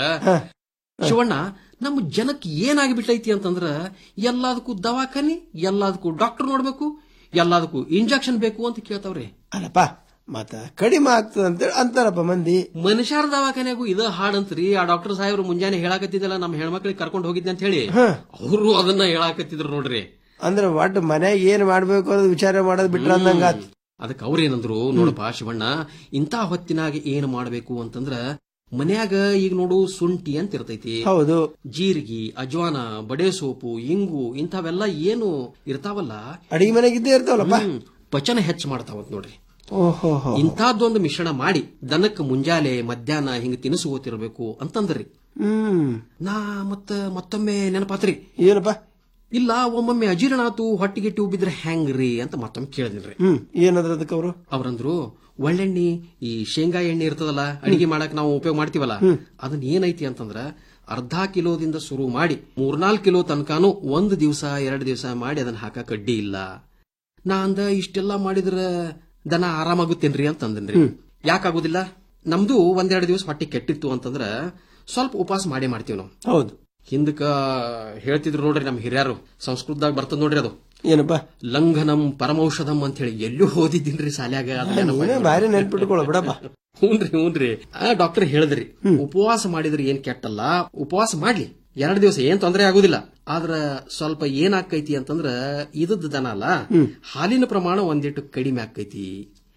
G: ಶಿವಣ್ಣ ನಮ್ಮ ಜನಕ್ಕೆ ಏನಾಗಿಬಿಟ್ಟೈತಿ ಅಂತಂದ್ರ ಎಲ್ಲದಕ್ಕೂ ದವಾಖಾನಿ ಎಲ್ಲದಕ್ಕೂ ಡಾಕ್ಟರ್ ನೋಡ್ಬೇಕು ಎಲ್ಲದಕ್ಕೂ ಇಂಜೆಕ್ಷನ್ ಬೇಕು ಅಂತ ಕೇಳ್ತಾವ್ರಿ
K: ಅಲ್ಲಪ್ಪ ಮತ್ತ ಕಡಿಮೆ ಆಗ್ತದ ಅಂತೇಳಿ ಅಂತಾರಪ್ಪ ಮಂದಿ
G: ಮನುಷ್ಯರ ದವಾಖಾನೆಗೂ ಇದ ಹಾಡಂತ್ರಿ ಆ ಡಾಕ್ಟರ್ ಸಾಹೇಬ್ರು ಮುಂಜಾನೆ ಹೇಳಾಕತ್ತಿದ್ದಲ್ಲ ನಮ್ಮ ಹೆಣ್ಮಕ್ಳಿಗೆ ಕರ್ಕೊಂಡು ಹೋಗಿದ್ದೆ ಅಂತ ಹೇಳಿ ಅವರು ಅದನ್ನ ಹೇಳಾಕತ್ತಿದ್ರು ನೋಡ್ರಿ
K: ಅಂದ್ರ ಒಟ್ಟು ಮನ್ಯಾಗ ಏನ್ ಮಾಡ್ಬೇಕು ಅನ್ನೋದು ವಿಚಾರ ಮಾಡೋದ್ ಬಿಟ್ರ ಅಂದಂಗ ಆತ್
G: ಅದಕ್ಕೆ ಅವ್ರೇನಂದ್ರು ನೋಡಪ್ಪ ಶಿವಣ್ಣ ಇಂಥ ಹೊತ್ತಿನಾಗ ಏನ್ ಮಾಡ್ಬೇಕು ಅಂತಂದ್ರ ಮನ್ಯಾಗ ಈಗ ನೋಡು ಶುಂಠಿ ಅಂತ ಇರ್ತೈತಿ
K: ಹೌದು
G: ಜೀರಿಗೆ ಅಜ್ವಾನ ಬಡೆ ಸೋಪು ಇಂಗು ಇಂಥವೆಲ್ಲ ಏನು ಇರ್ತಾವಲ್ಲ
K: ಅಡಿಗೆ ಮನೆಗೆ ಇದ್ದೇ ಇರ್ತಾವಲ್ಲಪ್ಪ
G: ಹ್ಮ್, ಪಚನ ಹೆಚ್ಚು ಮಾಡ್ತಾವಂತ ನೋಡ್ರಿ
K: ಓಹೋ
G: ಇಂಥದ್ದೊಂದು ಮಿಶ್ರಣ ಮಾಡಿ ದನಕ್ಕೆ ಮುಂಜಾನೆ ಮಧ್ಯಾಹ್ನ ಹಿಂಗ ತಿನಿಸುತ್ತಿರಬೇಕು ಅಂತಂದ್ರಿ
K: ಹ್ಮ್
G: ನಾ ಮತ್ತ ಮತ್ತೊಮ್ಮೆ ನೆನಪಾತ್ರಿ
K: ಏನಪ್ಪ
G: ಇಲ್ಲ ಒಮ್ಮೊಮ್ಮೆ ಅಜೀರ್ಣ ಆತು ಹೊಟ್ಟಿಗಿಟ್ಟು ಬಿದ್ರೆ ಹೆಂಗ್ರಿ ಅಂತ ಮತ್ತೊಮ್ಮೆ ಕೇಳಿದ್ರಿ
K: ಹ್ಮ್ ಏನದ್ರ ಅದಕ್ಕೆ ಅವರು
G: ಅವ್ರಂದ್ರು ಒಳ್ಳೆಣ್ಣಿ ಈ ಶೇಂಗಾ ಎಣ್ಣೆ ಇರ್ತದಲ್ಲ ಅಡಿಗೆ ಮಾಡಕ್ ನಾವು ಉಪಯೋಗ ಮಾಡ್ತೀವಲ್ಲ ಅದನ್ನ ಏನೈತಿ ಅಂತಂದ್ರ ಅರ್ಧ ಕಿಲೋದಿಂದ ಶುರು ಮಾಡಿ ಮೂರ್ನಾಲ್ಕು ಕಿಲೋ ತನಕನೂ ಒಂದು ದಿವಸ ಎರಡು ದಿವಸ ಮಾಡಿ ಅದನ್ನ ಹಾಕಕ್ ಅಡ್ಡಿ ಇಲ್ಲ ನಾ ಅಂದ ಇಷ್ಟೆಲ್ಲ ಮಾಡಿದ್ರ ದನ ಆರಾಮಾಗುತ್ತೇನ್ರಿ ಅಂತಂದನ್ರಿ ಯಾಕಾಗುದಿಲ್ಲ ನಮ್ದು ಒಂದೆರಡು ದಿವಸ ಹೊಟ್ಟೆ ಕೆಟ್ಟಿತ್ತು ಅಂತಂದ್ರ ಸ್ವಲ್ಪ ಉಪವಾಸ ಮಾಡೇ ಮಾಡ್ತೀವಿ ನಾವು
K: ಹೌದು
G: ಹಿಂದಕ್ಕ ಹೇಳ್ತಿದ್ರು ನೋಡ್ರಿ ನಮ್ ಹಿರಿಯರು ಸಂಸ್ಕೃತದಾಗ ಬರ್ತದ ನೋಡ್ರಿ ಅದು
K: ಏನಪ್ಪ
G: ಲಂಘನಂ ಪರಮೌಷಧಂ ಅಂತ ಹೇಳಿ ಎಲ್ಲೂ ಓದಿದ್ದೀನ್ರಿ ಸಾಲ್ಯಾಗ ಅದ್ ನೆನಪಾಯ್ತು
K: ನೀನೇ ಭಾರಿ ನೆನ್ಪಿಟ್ಕೊಳ್ಳ ಬಿಡಪ್ಪ
G: ಹ್ಞೂನ್ರಿ ಹ್ಞೂನ್ರಿ ಆ ಡಾಕ್ಟರ್ ಹೇಳಿದ್ರಿ ಉಪವಾಸ ಮಾಡಿದ್ರೆ ಏನ್ ಕೆಟ್ಟಲ್ಲ ಉಪವಾಸ ಮಾಡ್ಲಿ ಎರಡ್ ದಿವಸ ಏನ್ ತೊಂದರೆ ಆಗುದಿಲ್ಲ ಆದ್ರ ಸ್ವಲ್ಪ ಏನಾಕೈತಿ ಅಂತಂದ್ರ ಇದದ್ ದನ ಅಲ್ಲ ಹಾಲಿನ ಪ್ರಮಾಣ ಒಂದಿಟ್ಟು ಕಡಿಮೆ ಆಕೈತಿ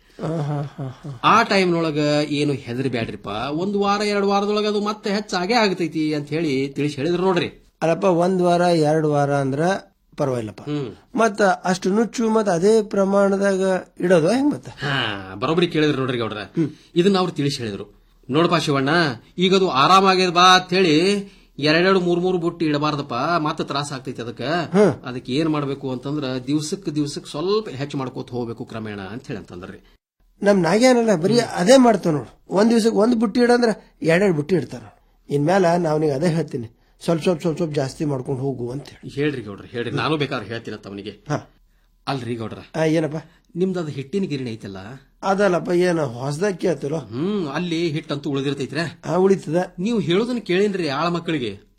G: ಆ ಟೈಮ್ನೊಳಗ ಏನು ಹೆದರಿ ಬ್ಯಾಡ್ರಿಪ್ಪ ಒಂದ್ ವಾರ ಎರಡ್ ವಾರದೊಳಗ ಅದು ಮತ್ತೆ ಹೆಚ್ಚಾಗೇ ಆಗತೈತಿ ಅಂತ ಹೇಳಿ ತಿಳಿಸಿ ಹೇಳಿದ್ರು ನೋಡ್ರಿ
K: ಅಲ್ಲಪ್ಪ ಒಂದ್ ವಾರ ಎರಡ್ ವಾರ ಅಂದ್ರ ಪರವಾಗಿಲ್ಲಪ್ಪ ಮತ್ತ ಅಷ್ಟು ನುಚ್ಚು ಮತ್ತ ಅದೇ ಪ್ರಮಾಣದಾಗ ಇಡೋದು ಹೆಂಗ್ ಮತ್ತ
G: ಹಾ ಬರೋಬ್ಬರಿ ಕೇಳಿದ್ರು ನೋಡ್ರಿ ಗೌಡ್ರ ಇದನ್ನ ಅವ್ರು ತಿಳಿಸಿ ಹೇಳಿದ್ರು ನೋಡಪ್ಪ ಶಿವಣ್ಣ ಈಗ ಅದು ಆರಾಮಾಗ್ಯದ ಬಾ ಅಂತ ಹೇಳಿ ಎರಡೆರಡು ಮೂರ್ ಮೂರು ಬುಟ್ಟಿ ಇಡಬಾರ್ದಪ್ಪ ಮತ್ತೆ ತ್ರಾಸ ಆಗ್ತೈತಿ ಅದಕ್ಕ ಅದಕ್ಕೆ ಏನ್ ಮಾಡ್ಬೇಕು ಅಂತಂದ್ರ ದಿವ್ಸಕ್ ದಿವ್ಸಕ್ ಸ್ವಲ್ಪ ಹೆಚ್ಚು ಮಾಡ್ಕೋತ ಹೋಗ್ಬೇಕು ಕ್ರಮೇಣ ಅಂತ ಹೇಳಿ ಅಂತಂದ್ರಿ
K: ನಮ್ ನಾಗ್ಯಾನಲ್ಲ ಬರೀ ಅದೇ ಮಾಡ್ತಾವ ನೋಡು ಒಂದ್ ದಿವ್ಸಕ್ಕೆ ಒಂದ್ ಬುಟ್ಟಿ ಇಡಂದ್ರ ಎರಡೆರಡು ಬುಟ್ಟಿ ಇಡ್ತಾರ ಇನ್ಮೇಲ ನಾವ್ ನಿಂಗೆ ಅದೇ ಹೇಳ್ತೀನಿ ಸ್ವಲ್ಪ ಸ್ವಲ್ಪ ಸ್ವಲ್ಪ ಸ್ವಲ್ಪ ಜಾಸ್ತಿ ಮಾಡ್ಕೊಂಡು ಹೋಗು ಅಂತ ಹೇಳಿ
G: ಹೇಳ್ರಿ ಗೌಡ್ರ ಹೇಳ್ರಿ ನಾನು ಬೇಕಾದ್ರೆ ಹೇಳ್ತೀನಿ ಅವನಿಗೆ
K: ಹಾ.
G: ಅಲ್ರಿ ಗೌಡ್ರ
K: ಆ, ಏನಪ್ಪ
G: ನಿಮ್ದು ಅದು ಹಿಟ್ಟಿನ ಗಿರಣಿ ಐತಲ್ಲ
K: ಅದಲ್ಲಪ್ಪ ಏನ ಹೊಸದಾಗ ಕೇಳ್ತಿರೋ
G: ಹ್ಮ್ ಅಲ್ಲಿ ಹಿಟ್ಟಂತೂ ಉಳಿದಿರ್ತೈತ್ರೆ
K: ಆ ಉಳಿತದ
G: ನೀವು ಹೇಳೋದನ್ನ ಕೇಳೇನ್ರಿ ಆಳ ಮಕ್ಕಳಿಗೆ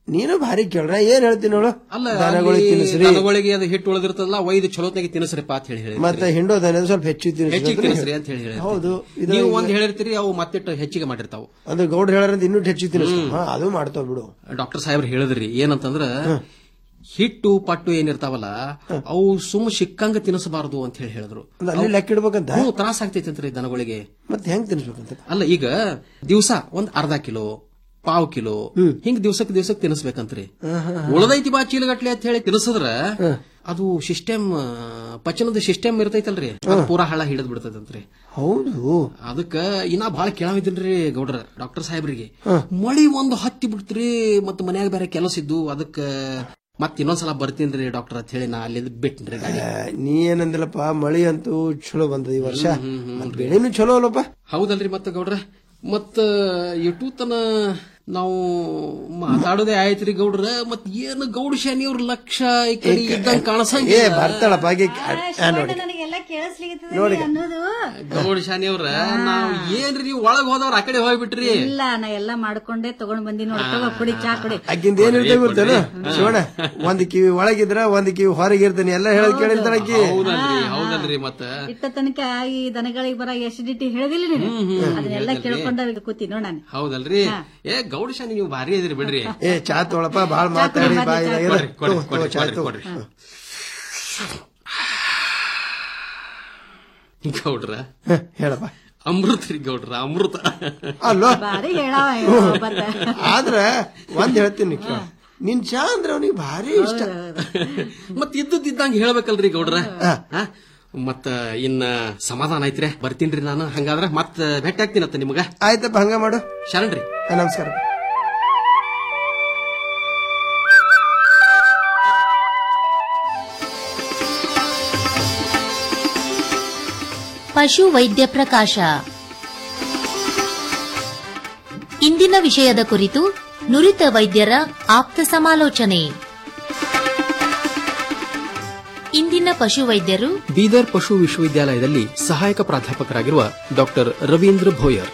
K: ನೀನು ಭಾರಿ ಕೇಳ್ರ ಏನ್ ಹೇಳ್ತೀನಿ ನೋಡು
G: ಅಲ್ಲ
K: ದನಗಳಿಗೆ
G: ಅಲ್ಲಿ
K: ತಿನ್ನಿಸ್ರಿ
G: ದನಗಳಿಗೆ ಅದು ಹಿಟ್ಟು ಉಳಿದಿರ್ತದಲ್ಲ ಒಯ್ದು ಚಲೋತ್ನಾಗೆ ತಿನ್ನಿಸ್ರಿಪ್ಪ ಅಂತ ಹೇಳಿ ಹೇಳಿದ್ರಿ.
K: ಮತ್ತೆ ಹಿಂಡೋ ದನ ಸ್ವಲ್ಪ ಹೆಚ್ಚು ತಿನ್ನಿಸ್ರಿ
G: ಹೆಚ್ಚಿಗೆ
K: ಅಂತ
G: ತಿನ್ನಿಸ್ರಿ ಅಂತ ಹೇಳಿ ಹೇಳಿದ್ರಿ.
K: ಹೌದು ಇದು
G: ನೀವು
K: ಈಗ-
G: ಒಂದ್ ಹೇಳಿರ್ತೀರಿ ಅವು ಮತ್ತಿಟ್ಟು ಹೆಚ್ಚಿಗೆ ಮಾಡಿರ್ತಾವು
K: ಅದು ಗೌಡ ಹೇಳಾರಂತ ಇನ್ನೂ ಹೆಚ್ಚಿಗೆ ತಿನ್ನಿಸ್ತಾವ ಹಾ, ಅದು ಮಾಡ್ತಾವ್ ಬಿಡು
G: ಡಾಕ್ಟರ್ ಸಾಹೇಬ್ರು ಹೇಳಿದ್ರಿ ಏನಂತಂದ್ರ ಹಿಟ್ಟು ಪಟ್ಟು ಏನಿರ್ತಾವಲ್ಲ ಅವು ಸುಮ್ ಸಿಕ್ಕಂಗ ತಿನ್ನಿಸಬಾರದು ಅಂತ ಹೇಳಿ ಹೇಳಿದ್ರು
K: ಅದು ಅಲ್ಲಿ ಲೆಕ್ಕ ಇಡ್ಬೇಕಂತ
G: ಹ್ಞೂ ತ್ರಾಸ ಆಗ್ತೈತಿ ಅಂತ್ರಿ ದನಗಳಿಗೆ
K: ಮತ್ತೆ ಹೆಂಗ್ ತಿನ್ನಿಸ್ಬೇಕಂತ
G: ಅಲ್ಲ ಈಗ ದಿವಸ ಒಂದ್ ಅರ್ಧ ಕಿಲೋ ಪಾವ್ ಕಿಲೋ ಹಿಂಗ್ ದಿವ್ಸಕ್ ದಿವ್ಸಕ್ ತಿನ್ನಿಸ್ಬೇಕಂತ್ರಿ ಉಳದೈತಿ ಬಾ ಚೀಲಗಟ್ಲೆ ಅಂತ ಹೇಳಿ ತಿನ್ನಿಸಿದ್ರ ಅದು ಸಿಸ್ಟಮ್ ಪಚನದ ಸಿಸ್ಟಮ್ ಇರ್ತೈತಲ್ರಿ ಅದು ಪೂರಾ ಹಳ ಹಿಡಿದ್ ಬಿಡ್ತೈತಂತ್ರಿ
K: ಹೌದು
G: ಅದಕ್ಕ ಇನ್ನ ಬಾಳ ಕೇಳಾವಿದ್ದೀನ್ರಿ ಗೌಡ್ರ ಡಾಕ್ಟರ್ ಸಾಹೇಬ್ರಿಗೆ ಮಳಿ ಒಂದು ಹತ್ತಿ ಬಿಡ್ತ್ರಿ ಮತ್ತ ಮನ್ಯಾಗ ಬೇರೆ ಕೆಲಸ ಇದ್ದು ಅದಕ್ಕ ಮತ್ ಇನ್ನೊಂದ್ಸಲ ಬರ್ತೀನ್ರಿ ಡಾಕ್ಟರ್ ಅಂತ ಹೇಳಿ ನಾ ಅಲ್ಲಿಂದ ಬಿಟ್ಟಿನ್ರಿ ಗಾಡಿ
K: ಆ, ನೀ ಏನಂದಿಲ್ಲಪ್ಪ ಮಳಿ ಅಂತೂ ಚಲೋ ಬಂದದ ಈ ವರ್ಷ ಮತ್ತ್ ಬೆಳೆನೂ ಚಲೋ ಅಲ್ಲಪ್ಪ
G: ಹೌದಲ್ರಿ ಮತ್ತ ಗೌಡ್ರ ಮತ್ತ ಇಟ್ಟು ತನ ನಾವು ಮಾತಾಡೋದೇ ಆಯ್ತ್ರಿ ಗೌಡ್ರ ಮತ್ ಏನು ಗೌಡ ಶಾನಿ ಅವ್ರ ಲಕ್ಷ ಈ ಕಡೆ ಇದ್ದಂಗ
K: ಏ
G: ಕಾಣಸಂಗಿಲ್ಲ
K: ಬರ್ತಾಳಪ್ಪ ಹಾಗೆ ಆ, ನೋಡಿ
I: ನನಗೆಲ್ಲ ಕೇಳಿಸ್ಲಿಕ್ಕೆ
K: ನೋಡಿ.
I: ಅನ್ನೋದು
G: ಗೌಡ ಶಾನಿ ಅವ್ರ ನಾವ್ ಏನ್ರಿ ನೀವು ಒಳಗ್ ಹೋದವ್ರ ಆ ಕಡೆ ಹೋಗ್ಬಿಟ್ರಿ
I: ಇಲ್ಲ ನಾ ಎಲ್ಲಾ ಮಾಡ್ಕೊಂಡೆ ತಗೊಂಡ್ ಬಂದಿ ನೋಡಿ ತಗೋ ಕುಡಿ ಚಾ ಕುಡಿ
K: ಆಕಿಂದ ಏನ್ ಇರ್ತೇವೆ ಗೊತ್ತೇನು ಶಿವಣ್ಣ ಒಂದ್ ಕಿವಿ ಒಳಗಿದ್ರ ಒಂದ್ ಕಿವಿ ಹೊರಗೆ ಇರ್ತಾನೆ ಎಲ್ಲ ಹೇಳದ್ ಕೇಳಿರ್ತಾಳ ಆಕಿ
G: ಹೌದಲ್ರಿ ಹೌದಲ್ರಿ ಮತ್ತ
I: ಇಟ್ಟ ತನಕ ಈ ದನಗಳಿಗೆ ಬರ ಎಸಿಡಿಟಿ ಹೇಳಿದಿಲ್ಲ ನೀನು ಅದನ್ನೆಲ್ಲ ಕೇಳ್ಕೊಂಡ ಕೂತಿ ನೋಡ್ ನಾನು
G: ಹೌದಲ್ರಿ ಏ ಗೌಡ ಶಾನಿ ನೀವು ಭಾರಿ ಇದ್ರಿ ಬಿಡ್ರಿ
K: ಏ ಚಾ ತೊಗೊಳಪ್ಪ ಬಾಳ್ ಮಾತಾಡಿ
I: ಚಾ
K: ಬಾಯಿ
I: ಕೊಡ್ರಿ,
G: ಕೊಡ್ರಿ, ಕೊಡ್ರಿ, ಕೊಡ್ರಿ,
K: ಚಾ
G: ಕೊಡ್ರಿ,
K: ತಗೋ.
G: ಕೊಡ್ರಿ. ಗೌಡ್ರ
K: ಹ, ಹೇಳಪ್ಪ
G: ಅಮೃತ ರೀ ಗೌಡ್ರ ಅಮೃತ
K: ಅಲ್ಲೋ
I: ಬಾರಿ ಹೇಳಾವ ಬರ್ದ
K: ಆದ್ರ ಒಂದ್ ಹೇಳ್ತೀನಿ ಕೇಳ ನಿನ್ ಚಾ ಅಂದ್ರೆ ಅವನಿಗೆ ಭಾರಿ ಇಷ್ಟ
G: ಮತ್ ಇದ್ದದ್ದಿದ್ದಂಗ ಹೇಳ್ಬೇಕಲ್ರಿ ಗೌಡ್ರ ಆ? ಮತ್ತ ಇನ್ನ ಸಮಾಧಾನ ಐತ್ರಿ ಬರ್ತೀನ್ರಿ ನಾನು ಹಂಗಾದ್ರ ಮತ್ ಭೇಟಿ ಆಗ್ತೀನತ್ತ ನಿಮಗ
K: ಆಯ್ತಪ್ಪ ಹಂಗ ಮಾಡು
G: ಶರಣ್ರಿ
K: ಆ, ನಮಸ್ಕಾರ
L: ಪಶು ವೈದ್ಯ ಪ್ರಕಾಶ ಇಂದಿನ ವಿಷಯದ ಕುರಿತು ನುರಿತ ವೈದ್ಯರ ಆಪ್ತ ಸಮಾಲೋಚನೆ ಇಂದಿನ ಪಶು ವೈದ್ಯರು
G: ಬೀದರ್ ಪಶು ವಿಶ್ವವಿದ್ಯಾಲಯದಲ್ಲಿ ಸಹಾಯಕ ಪ್ರಾಧ್ಯಾಪಕರಾಗಿರುವ ಡಾಕ್ಟರ್ ರವೀಂದ್ರ ಭೋಯರ್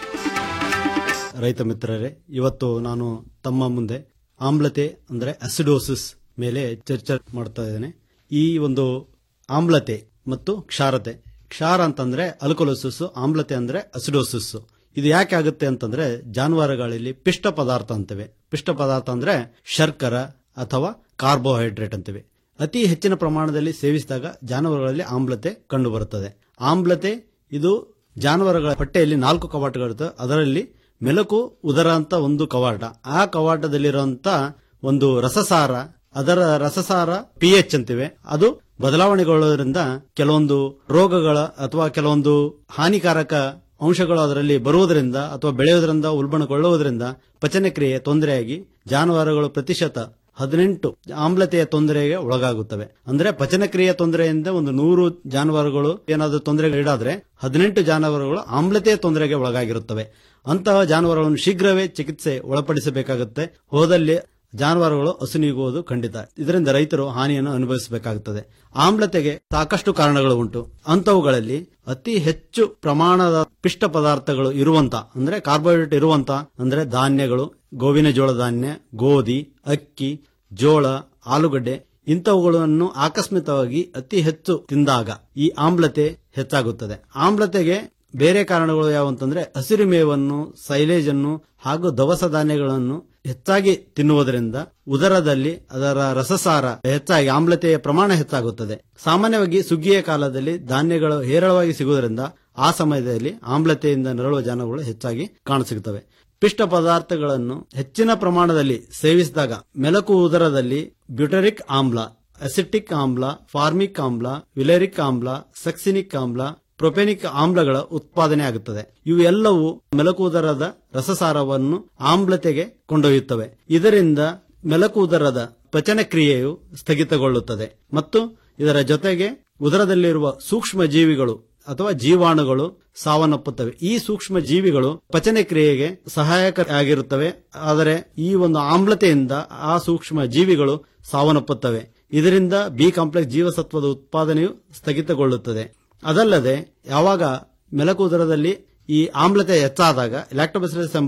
M: ರೈತ ಮಿತ್ರರೇ ಇವತ್ತು ನಾನು ತಮ್ಮ ಮುಂದೆ ಆಮ್ಲತೆ ಅಂದ್ರೆ ಅಸಿಡೋಸಿಸ್ ಮೇಲೆ ಚರ್ಚೆ ಮಾಡ್ತಾ ಇದ್ದೇನೆ ಈ ಒಂದು ಆಮ್ಲತೆ ಮತ್ತು ಕ್ಷಾರತೆ ಕ್ಷಾರ ಅಂತಂದ್ರೆ ಅಲ್ಕೊಲೋಸಿಸ್ ಆಮ್ಲತೆ ಅಂದ್ರೆ ಅಸಿಡೋಸಿಸ್ ಇದು ಯಾಕೆ ಆಗುತ್ತೆ ಅಂತಂದ್ರೆ ಜಾನುವಾರುಗಳಲ್ಲಿ ಪಿಷ್ಟ ಪದಾರ್ಥ ಅಂತವೆ ಪಿಷ್ಟ ಪದಾರ್ಥ ಅಂದ್ರೆ ಶರ್ಕರ ಅಥವಾ ಕಾರ್ಬೋಹೈಡ್ರೇಟ್ ಅಂತಿವೆ ಅತಿ ಹೆಚ್ಚಿನ ಪ್ರಮಾಣದಲ್ಲಿ ಸೇವಿಸಿದಾಗ ಜಾನುವಾರುಗಳಲ್ಲಿ ಆಮ್ಲತೆ ಕಂಡುಬರುತ್ತದೆ ಆಮ್ಲತೆ ಇದು ಜಾನುವಾರುಗಳ ಹೊಟ್ಟೆಯಲ್ಲಿ ನಾಲ್ಕು ಕವಾಟಗಳಿರ್ತವೆ ಅದರಲ್ಲಿ ಮೆಲುಕು ಉದರ ಅಂತ ಒಂದು ಕವಾಟ ಆ ಕವಾಟದಲ್ಲಿರುವಂತ ಒಂದು ರಸಸಾರ ಅದರ ರಸಸಾರ ಪಿ ಎಚ್ ಅಂತಿವೆ ಅದು ಬದಲಾವಣೆಗೊಳ್ಳೋದ್ರಿಂದ ಕೆಲವೊಂದು ರೋಗಗಳ ಅಥವಾ ಕೆಲವೊಂದು ಹಾನಿಕಾರಕ ಅಂಶಗಳು ಅದರಲ್ಲಿ ಬರುವುದರಿಂದ ಅಥವಾ ಬೆಳೆಯುವುದರಿಂದ ಉಲ್ಬಣಗೊಳ್ಳುವುದರಿಂದ ಪಚನ ಕ್ರಿಯೆ ತೊಂದರೆಯಾಗಿ ಜಾನುವಾರುಗಳು ಪ್ರತಿಶತ ಹದಿನೆಂಟು ಆಮ್ಲತೆಯ ತೊಂದರೆಗೆ ಒಳಗಾಗುತ್ತವೆ ಅಂದ್ರೆ ಪಚನ ಕ್ರಿಯೆ ತೊಂದರೆಯಿಂದ ಒಂದು ನೂರು ಜಾನುವಾರುಗಳು ಏನಾದರೂ ತೊಂದರೆಗೀಡಾದ್ರೆ ಹದಿನೆಂಟು ಜಾನುವಾರುಗಳು ಆಮ್ಲತೆಯ ತೊಂದರೆಗೆ ಒಳಗಾಗಿರುತ್ತವೆ ಅಂತಹ ಜಾನುವಾರುಗಳನ್ನು ಶೀಘ್ರವೇ ಚಿಕಿತ್ಸೆ ಒಳಪಡಿಸಬೇಕಾಗುತ್ತೆ ಹೋದಲ್ಲಿ ಜಾನುವಾರುಗಳು ಹಸುನೀಗುವುದು ಖಂಡಿತ ಇದರಿಂದ ರೈತರು ಹಾನಿಯನ್ನು ಅನುಭವಿಸಬೇಕಾಗುತ್ತದೆ ಆಮ್ಲತೆಗೆ ಸಾಕಷ್ಟು ಕಾರಣಗಳು ಉಂಟು ಅಂತವುಗಳಲ್ಲಿ ಅತಿ ಹೆಚ್ಚು ಪ್ರಮಾಣದ ಪಿಷ್ಟ ಪದಾರ್ಥಗಳು ಇರುವಂತ ಅಂದ್ರೆ ಕಾರ್ಬೋಹೈಡ್ರೇಟ್ ಇರುವಂತ ಅಂದ್ರೆ ಧಾನ್ಯಗಳು ಗೋವಿನ ಜೋಳ ಧಾನ್ಯ ಗೋಧಿ ಅಕ್ಕಿ ಜೋಳ ಆಲೂಗಡ್ಡೆ ಇಂಥವುಗಳನ್ನು ಆಕಸ್ಮಿಕವಾಗಿ ಅತಿ ಹೆಚ್ಚು ತಿಂದಾಗ ಈ ಆಮ್ಲತೆ ಹೆಚ್ಚಾಗುತ್ತದೆ ಆಮ್ಲತೆಗೆ ಬೇರೆ ಕಾರಣಗಳು ಯಾವಂತಂದ್ರೆ ಹಸಿರು ಮೇವನ್ನು ಸೈಲೇಜ್ ಅನ್ನು ಹಾಗೂ ದವಸ ಧಾನ್ಯಗಳನ್ನು ಹೆಚ್ಚಾಗಿ ತಿನ್ನುವುದರಿಂದ ಉದರದಲ್ಲಿ ಅದರ ರಸಸಾರ ಹೆಚ್ಚಾಗಿ ಆಮ್ಲತೆಯ ಪ್ರಮಾಣ ಹೆಚ್ಚಾಗುತ್ತದೆ ಸಾಮಾನ್ಯವಾಗಿ ಸುಗ್ಗಿಯ ಕಾಲದಲ್ಲಿ ಧಾನ್ಯಗಳು ಹೇರಳವಾಗಿ ಸಿಗುವುದರಿಂದ ಆ ಸಮಯದಲ್ಲಿ ಆಮ್ಲತೆಯಿಂದ ನರಳುವ ಜಾನುಗಳು ಹೆಚ್ಚಾಗಿ ಕಾಣಸಿಗುತ್ತವೆ ಪಿಷ್ಟ ಪದಾರ್ಥಗಳನ್ನು ಹೆಚ್ಚಿನ ಪ್ರಮಾಣದಲ್ಲಿ ಸೇವಿಸಿದಾಗ ಮೆಲಕು ಉದರದಲ್ಲಿ ಬ್ಯೂಟರಿಕ್ ಆಮ್ಲ ಅಸಿಟಿಕ್ ಆಮ್ಲ ಫಾರ್ಮಿಕ್ ಆಮ್ಲ ವಿಲೆರಿಕ್ ಆಮ್ಲ ಸಕ್ಸಿನಿಕ್ ಆಮ್ಲ ಪ್ರೊಪೆನಿಕ್ ಆಮ್ಲಗಳ ಉತ್ಪಾದನೆ ಆಗುತ್ತದೆ ಇವೆಲ್ಲವೂ ಮೆಲಕುದರದ ರಸಸಾರವನ್ನು ಆಮ್ಲತೆಗೆ ಕೊಂಡೊಯ್ಯುತ್ತವೆ ಇದರಿಂದ ಮೆಲಕುದರದ ಪಚನ ಕ್ರಿಯೆಯು ಸ್ಥಗಿತಗೊಳ್ಳುತ್ತದೆ ಮತ್ತು ಇದರ ಜೊತೆಗೆ ಉದರದಲ್ಲಿರುವ ಸೂಕ್ಷ್ಮ ಜೀವಿಗಳು ಅಥವಾ ಜೀವಾಣುಗಳು ಸಾವನ್ನಪ್ಪುತ್ತವೆ ಈ ಸೂಕ್ಷ್ಮ ಜೀವಿಗಳು ಪಚನ ಕ್ರಿಯೆಗೆ ಸಹಾಯಕರಾಗಿರುತ್ತವೆ ಆದರೆ ಈ ಒಂದು ಆಮ್ಲತೆಯಿಂದ ಆ ಸೂಕ್ಷ್ಮ ಜೀವಿಗಳು ಸಾವನ್ನಪ್ಪುತ್ತವೆ ಇದರಿಂದ ಬಿ ಕಾಂಪ್ಲೆಕ್ಸ್ ಜೀವಸತ್ವದ ಉತ್ಪಾದನೆಯು ಸ್ಥಗಿತಗೊಳ್ಳುತ್ತದೆ ಅದಲ್ಲದೆ ಯಾವಾಗ ಮೆಲಕುದರದಲ್ಲಿ ಈ ಆಮ್ಲತೆ ಹೆಚ್ಚಾದಾಗ ಲ್ಯಾಕ್ಟೋಬಸಿಲಸ್ ಎಂಬ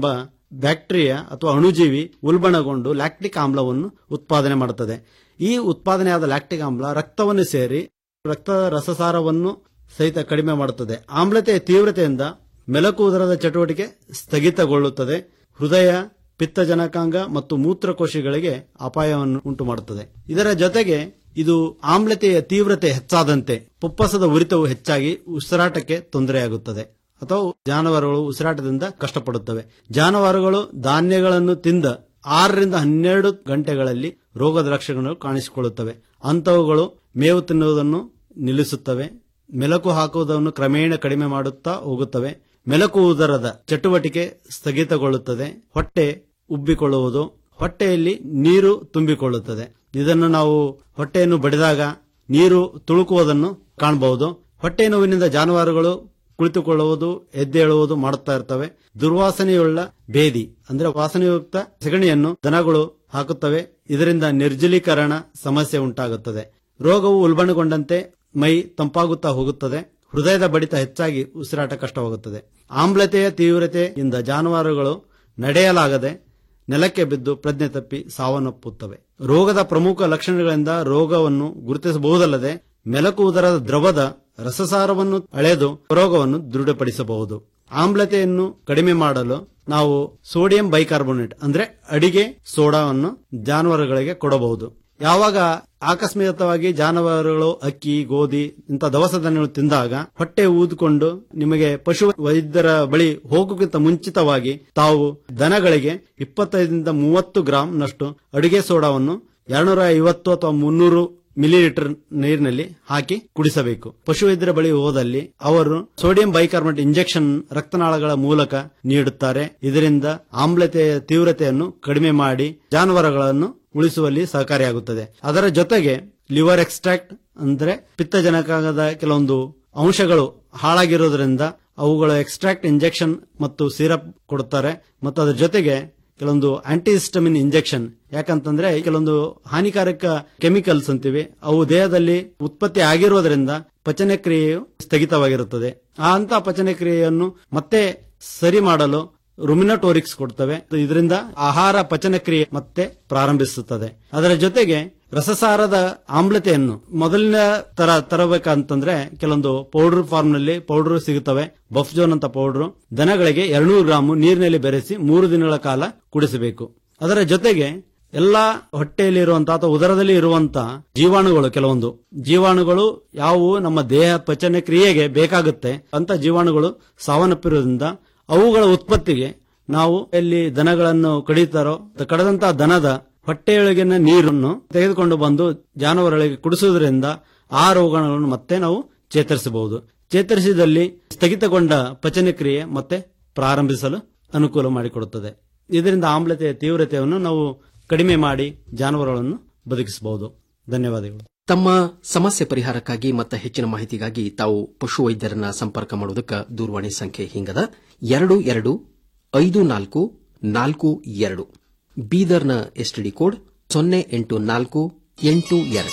M: ಬ್ಯಾಕ್ಟೀರಿಯಾ ಅಥವಾ ಅಣುಜೀವಿ ಉಲ್ಬಣಗೊಂಡು ಲ್ಯಾಕ್ಟಿಕ್ ಆಮ್ಲವನ್ನು ಉತ್ಪಾದನೆ ಮಾಡುತ್ತದೆ ಈ ಉತ್ಪಾದನೆಯಾದ ಲ್ಯಾಕ್ಟಿಕ್ ಆಮ್ಲ ರಕ್ತವನ್ನು ಸೇರಿ ರಕ್ತದ ರಸಸಾರವನ್ನು ಸಹಿತ ಕಡಿಮೆ ಮಾಡುತ್ತದೆ ಆಮ್ಲತೆಯ ತೀವ್ರತೆಯಿಂದ ಮೆಲಕು ಉದರದ ಚಟುವಟಿಕೆ ಸ್ಥಗಿತಗೊಳ್ಳುತ್ತದೆ ಹೃದಯ ಪಿತ್ತಜನಕಾಂಗ ಮತ್ತು ಮೂತ್ರಕೋಶಗಳಿಗೆ ಅಪಾಯವನ್ನು ಉಂಟು ಮಾಡುತ್ತದೆ ಇದರ ಜೊತೆಗೆ ಇದು ಆಮ್ಲತೆಯ ತೀವ್ರತೆ ಹೆಚ್ಚಾದಂತೆ ಪುಪ್ಪಸದ ಉರಿತವು ಹೆಚ್ಚಾಗಿ ಉಸಿರಾಟಕ್ಕೆ ತೊಂದರೆಯಾಗುತ್ತದೆ ಅಥವಾ ಜಾನುವಾರುಗಳು ಉಸಿರಾಟದಿಂದ ಕಷ್ಟಪಡುತ್ತವೆ ಜಾನುವಾರುಗಳು ಧಾನ್ಯಗಳನ್ನು ತಿಂದ ಆರರಿಂದ ಹನ್ನೆರಡು ಗಂಟೆಗಳಲ್ಲಿ ರೋಗದ ಲಕ್ಷಣಗಳು ಕಾಣಿಸಿಕೊಳ್ಳುತ್ತವೆ ಅಂತವುಗಳು ಮೇವು ತಿನ್ನುವುದನ್ನು ನಿಲ್ಲಿಸುತ್ತವೆ ಮೆಲಕು ಹಾಕುವುದನ್ನು ಕ್ರಮೇಣ ಕಡಿಮೆ ಮಾಡುತ್ತಾ ಹೋಗುತ್ತವೆ ಮೆಲಕು ಉದರದ ಚಟುವಟಿಕೆ ಸ್ಥಗಿತಗೊಳ್ಳುತ್ತದೆ ಹೊಟ್ಟೆ ಉಬ್ಬಿಕೊಳ್ಳುವುದು ಹೊಟ್ಟೆಯಲ್ಲಿ ನೀರು ತುಂಬಿಕೊಳ್ಳುತ್ತದೆ ಇದನ್ನು ನಾವು ಹೊಟ್ಟೆಯನ್ನು ಬಡಿದಾಗ ನೀರು ತುಳುಕುವುದನ್ನು ಕಾಣಬಹುದು ಹೊಟ್ಟೆ ನೋವಿನಿಂದ ಜಾನುವಾರುಗಳು ಕುಳಿತುಕೊಳ್ಳುವುದು ಎದ್ದೇಳುವುದು ಮಾಡುತ್ತಾ ಇರ್ತವೆ ದುರ್ವಾಸನೆಯುಳ್ಳ ಬೇದಿ ಅಂದ್ರೆ ವಾಸನೆಯುಕ್ತ ಸಗಣಿಯನ್ನು ದನಗಳು ಹಾಕುತ್ತವೆ ಇದರಿಂದ ನಿರ್ಜಲೀಕರಣ ಸಮಸ್ಯೆ ಉಂಟಾಗುತ್ತದೆ ರೋಗವು ಉಲ್ಬಣಗೊಂಡಂತೆ ಮೈ ತಂಪಾಗುತ್ತಾ ಹೋಗುತ್ತದೆ ಹೃದಯದ ಬಡಿತ ಹೆಚ್ಚಾಗಿ ಉಸಿರಾಟ ಕಷ್ಟವಾಗುತ್ತದೆ ಆಮ್ಲತೆಯ ತೀವ್ರತೆಯಿಂದ ಜಾನುವಾರುಗಳು ನಡೆಯಲಾಗದೆ ನೆಲಕ್ಕೆ ಬಿದ್ದು ಪ್ರಜ್ಞೆ ತಪ್ಪಿ ಸಾವನ್ನಪ್ಪುತ್ತವೆ ರೋಗದ ಪ್ರಮುಖ ಲಕ್ಷಣಗಳಿಂದ ರೋಗವನ್ನು ಗುರುತಿಸಬಹುದಲ್ಲದೆ ಮೆಲಕು ಉದರದ ದ್ರವದ ರಸಸಾರವನ್ನು ಅಳೆದು ರೋಗವನ್ನು ದೃಢಪಡಿಸಬಹುದು ಆಮ್ಲತೆಯನ್ನು ಕಡಿಮೆ ಮಾಡಲು ನಾವು ಸೋಡಿಯಂ ಬೈಕಾರ್ಬೋನೇಟ್ ಅಂದ್ರೆ ಅಡಿಗೆ ಸೋಡಾವನ್ನು ಜಾನುವಾರುಗಳಿಗೆ ಕೊಡಬಹುದು ಯಾವಾಗ ಆಕಸ್ಮಿಕವಾಗಿ ಜಾನುವಾರುಗಳು ಅಕ್ಕಿ ಗೋಧಿ ಇಂಥ ದವಸ ಧಾನ್ಯಗಳು ತಿಂದಾಗ ಹೊಟ್ಟೆ ಊದಿಕೊಂಡು ನಿಮಗೆ ಪಶು ವೈದ್ಯರ ಬಳಿ ಹೋಗೋಕ್ಕಿಂತ ಮುಂಚಿತವಾಗಿ ತಾವು ದನಗಳಿಗೆ ಇಪ್ಪತ್ತೈದರಿಂದ ಮೂವತ್ತು ಗ್ರಾಂ ನಷ್ಟು ಅಡಿಗೆ ಸೋಡಾವನ್ನು ಎರಡ್ನೂರ ಐವತ್ತು ಅಥವಾ ಮುನ್ನೂರು ಮಿಲಿಲೀಟರ್ ನೀರಿನಲ್ಲಿ ಹಾಕಿ ಕುಡಿಸಬೇಕು ಪಶುವೈದ್ಯರ ಬಳಿ ಹೋದಲ್ಲಿ ಅವರು ಸೋಡಿಯಂ ಬೈಕಾರ್ಬನೇಟ್ ಇಂಜೆಕ್ಷನ್ ರಕ್ತನಾಳಗಳ ಮೂಲಕ ನೀಡುತ್ತಾರೆ ಇದರಿಂದ ಆಮ್ಲತೆಯ ತೀವ್ರತೆಯನ್ನು ಕಡಿಮೆ ಮಾಡಿ ಜಾನುವಾರುಗಳನ್ನು ಉಳಿಸುವಲ್ಲಿ ಸಹಕಾರಿಯಾಗುತ್ತದೆ ಅದರ ಜೊತೆಗೆ ಲಿವರ್ ಎಕ್ಸ್ಟ್ರಾಕ್ಟ್ ಅಂದ್ರೆ ಪಿತ್ತಜನಕಾಂಗದ ಕೆಲವೊಂದು ಅಂಶಗಳು ಹಾಳಾಗಿರೋದ್ರಿಂದ ಅವುಗಳ ಎಕ್ಸ್ಟ್ರಾಕ್ಟ್ ಇಂಜೆಕ್ಷನ್ ಮತ್ತು ಸಿರಪ್ ಕೊಡುತ್ತಾರೆ ಮತ್ತು ಅದರ ಜೊತೆಗೆ ಕೆಲವೊಂದು ಆಂಟಿಹಿಸ್ಟಮಿನ್ ಇಂಜೆಕ್ಷನ್ ಯಾಕಂತಂದ್ರೆ ಕೆಲವೊಂದು ಹಾನಿಕಾರಕ ಕೆಮಿಕಲ್ಸ್ ಅಂತಿವೆ ಅವು ದೇಹದಲ್ಲಿ ಉತ್ಪತ್ತಿ ಆಗಿರೋದ್ರಿಂದ ಪಚನ ಕ್ರಿಯೆಯು ಸ್ಥಗಿತವಾಗಿರುತ್ತದೆ ಆ ಅಂತ ಪಚನ ಕ್ರಿಯೆಯನ್ನು ಮತ್ತೆ ಸರಿ ಮಾಡಲು ರುಮಿನಟೋರಿಕ್ಸ್ ಕೊಡ್ತವೆ ಇದರಿಂದ ಆಹಾರ ಪಚನ ಕ್ರಿಯೆ ಮತ್ತೆ ಪ್ರಾರಂಭಿಸುತ್ತದೆ ಅದರ ಜೊತೆಗೆ ರಸಸಾರದ ಆಮ್ಲತೆಯನ್ನು ಮೊದಲಿನ ತರ ತರಬೇಕಂತಂದ್ರೆ ಕೆಲವೊಂದು ಪೌಡರ್ ಫಾರ್ಮ್ ನಲ್ಲಿ ಪೌಡರ್ ಸಿಗುತ್ತವೆ ಬಫ್ಜೋನ್ ಅಂತ ಪೌಡರ್ ದನಗಳಿಗೆ ಎರಡ್ನೂರು ಗ್ರಾಮ್ ನೀರಿನಲ್ಲಿ ಬೆರೆಸಿ ಮೂರು ದಿನಗಳ ಕಾಲ ಕುಡಿಸಬೇಕು ಅದರ ಜೊತೆಗೆ ಎಲ್ಲಾ ಹೊಟ್ಟೆಯಲ್ಲಿ ಇರುವಂತಹ ಅಥವಾ ಉದರದಲ್ಲಿ ಇರುವಂತಹ ಜೀವಾಣುಗಳು ಕೆಲವೊಂದು ಜೀವಾಣುಗಳು ಯಾವುವು ನಮ್ಮ ದೇಹ ಪಚನ ಕ್ರಿಯೆಗೆ ಬೇಕಾಗುತ್ತೆ ಅಂತ ಜೀವಾಣುಗಳು ಸಾವನ್ನಪ್ಪಿರೋದ್ರಿಂದ ಅವುಗಳ ಉತ್ಪತ್ತಿಗೆ ನಾವು ಎಲ್ಲಿ ದನಗಳನ್ನು ಕಡಿತಾರೋ ಕಡದಂತಹ ದನದ ಹೊಟ್ಟೆಯೊಳಗಿನ ನೀರನ್ನು ತೆಗೆದುಕೊಂಡು ಬಂದು ಜಾನುವಾರುಗಳಿಗೆ ಕುಡಿಸುವುದರಿಂದ ಆ ರೋಗಗಳನ್ನು ಮತ್ತೆ ನಾವು ಚೇತರಿಸಬಹುದು ಚೇತರಿಸಿದಲ್ಲಿ ಸ್ಥಗಿತಗೊಂಡ ಪಚನ ಕ್ರಿಯೆ ಮತ್ತೆ ಪ್ರಾರಂಭಿಸಲು ಅನುಕೂಲ ಮಾಡಿಕೊಡುತ್ತದೆ ಇದರಿಂದ ಆಮ್ಲತೆಯ ತೀವ್ರತೆಯನ್ನು ನಾವು ಕಡಿಮೆ ಮಾಡಿ ಜಾನುವಾರುಗಳನ್ನು ಬದುಕಿಸಬಹುದು ಧನ್ಯವಾದಗಳು
G: ತಮ್ಮ ಸಮಸ್ಯೆ ಪರಿಹಾರಕ್ಕಾಗಿ ಮತ್ತು ಹೆಚ್ಚಿನ ಮಾಹಿತಿಗಾಗಿ ತಾವು ಪಶು ವೈದ್ಯರನ್ನ ಸಂಪರ್ಕ ಮಾಡುವುದಕ್ಕೆ ದೂರವಾಣಿ ಸಂಖ್ಯೆ ಹಿಂಗದ ಎರಡು ಎರಡು ಐದು ನಾಲ್ಕು ನಾಲ್ಕು ಎರಡು ಬೀದರ್ನ ಎಸ್ಟಿಡಿ ಕೋಡ್ ಸೊನ್ನೆ ಎಂಟು ನಾಲ್ಕು ಎಂಟು ಎರಡು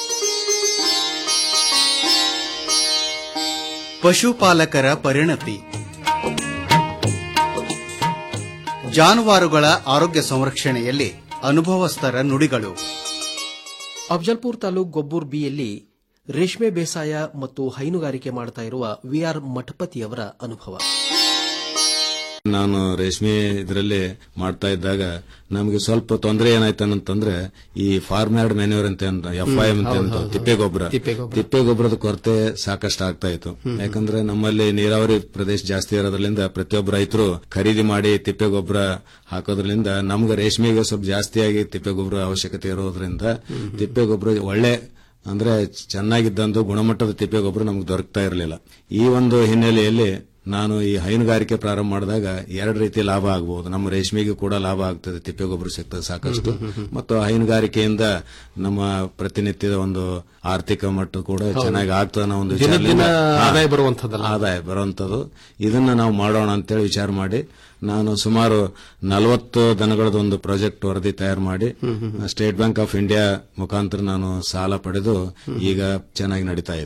J: ಪಶುಪಾಲಕರ ಪರಿಣತಿ ಜಾನುವಾರುಗಳ ಆರೋಗ್ಯ ಸಂರಕ್ಷಣೆಯಲ್ಲಿ ಅನುಭವಸ್ಥರ ನುಡಿಗಳು
G: ಅಫಜಲ್ಪುರ್ ತಾಲೂಕ್ ಗೊಬ್ಬೂರ್ ಬಿಯಲ್ಲಿ ರೇಷ್ಮೆ ಬೇಸಾಯ ಮತ್ತು ಹೈನುಗಾರಿಕೆ ಮಾಡ್ತಾ ಇರುವ ವಿಆರ್ ಮಠಪತಿಯವರ ಅನುಭವ
N: ನಾನು ರೇಷ್ಮೆ ಇದರಲ್ಲಿ ಮಾಡ್ತಾ ಇದ್ದಾಗ ನಮಗೆ ಸ್ವಲ್ಪ ತೊಂದರೆ ಏನಾಯ್ತಂತಂದ್ರೆ ಈ ಫಾರ್ಮ್ಯಾರ್ಡ್ ಮೆನ್ಯೂರ್ ಅಂತ ಎಫ್ ಐ ಎಂ ಅಂತ ತಿಪ್ಪೆ ಗೊಬ್ಬರ ತಿಪ್ಪೆ ಗೊಬ್ಬರದ ಕೊರತೆ ಸಾಕಷ್ಟು ಆಗ್ತಾ ಇತ್ತು ಯಾಕಂದ್ರೆ ನಮ್ಮಲ್ಲಿ ನೀರಾವರಿ ಪ್ರದೇಶ ಜಾಸ್ತಿ ಇರೋದ್ರಿಂದ ಪ್ರತಿಯೊಬ್ಬ ರೈತರು ಖರೀದಿ ಮಾಡಿ ತಿಪ್ಪೆ ಗೊಬ್ಬರ ಹಾಕೋದ್ರಿಂದ ನಮ್ಗೆ ರೇಷ್ಮೆಗೆ ಸ್ವಲ್ಪ ಜಾಸ್ತಿಯಾಗಿ ತಿಪ್ಪೆ ಗೊಬ್ಬರ ಅವಶ್ಯಕತೆ ಇರೋದ್ರಿಂದ ತಿಪ್ಪೆ ಗೊಬ್ಬರ ಒಳ್ಳೆ ಅಂದ್ರೆ ಚೆನ್ನಾಗಿದ್ದಂದು ಗುಣಮಟ್ಟದ ತಿಪ್ಪೆ ಗೊಬ್ಬರ ನಮ್ಗೆ ದೊರಕ್ತಾ ಇರಲಿಲ್ಲ ಈ ಒಂದು ಹಿನ್ನೆಲೆಯಲ್ಲಿ ನಾನು ಈ ಹೈನುಗಾರಿಕೆ ಪ್ರಾರಂಭ ಮಾಡಿದಾಗ ಎರಡು ರೀತಿ ಲಾಭ ಆಗಬಹುದು ನಮ್ಮ ರೇಷ್ಮೆಗೂ ಕೂಡ ಲಾಭ ಆಗ್ತದೆ ತಿಪ್ಪೆ ಗೊಬ್ಬರ ಸಿಗ್ತದೆ ಸಾಕಷ್ಟು ಮತ್ತು ಹೈನುಗಾರಿಕೆಯಿಂದ ನಮ್ಮ ಪ್ರತಿನಿತ್ಯದ ಒಂದು ಆರ್ಥಿಕ ಮಟ್ಟ ಕೂಡ
G: ಹೌದು.
N: ಚೆನ್ನಾಗಿ ಆಗ್ತದೆ ಅನ್ನೋ ಒಂದು
G: ದಿನ
N: ವಿಚಾರದಿಂದ-
G: ದಿನ
N: ಹಾ,
G: ಆದಾಯ ಬರುವಂಥದ್ದಲ್ಲ.
N: ಆದಾಯ ಬರುವಂತದ್ದು ಇದನ್ನ ನಾವು ಮಾಡೋಣ ಅಂತೇಳಿ ವಿಚಾರ ಮಾಡಿ ನಾನು ಸುಮಾರು ನಲವತ್ತು ದನಗಳದೊಂದು ಪ್ರಾಜೆಕ್ಟ್ ವರದಿ ತಯಾರು ಮಾಡಿ ಸ್ಟೇಟ್ ಬ್ಯಾಂಕ್ ಆಫ್ ಇಂಡಿಯಾ ಮುಖಾಂತರ ನಾನು ಸಾಲ ಪಡೆದು ಈಗ ಚೆನ್ನಾಗಿ ನಡೀತಾ ಇದೆ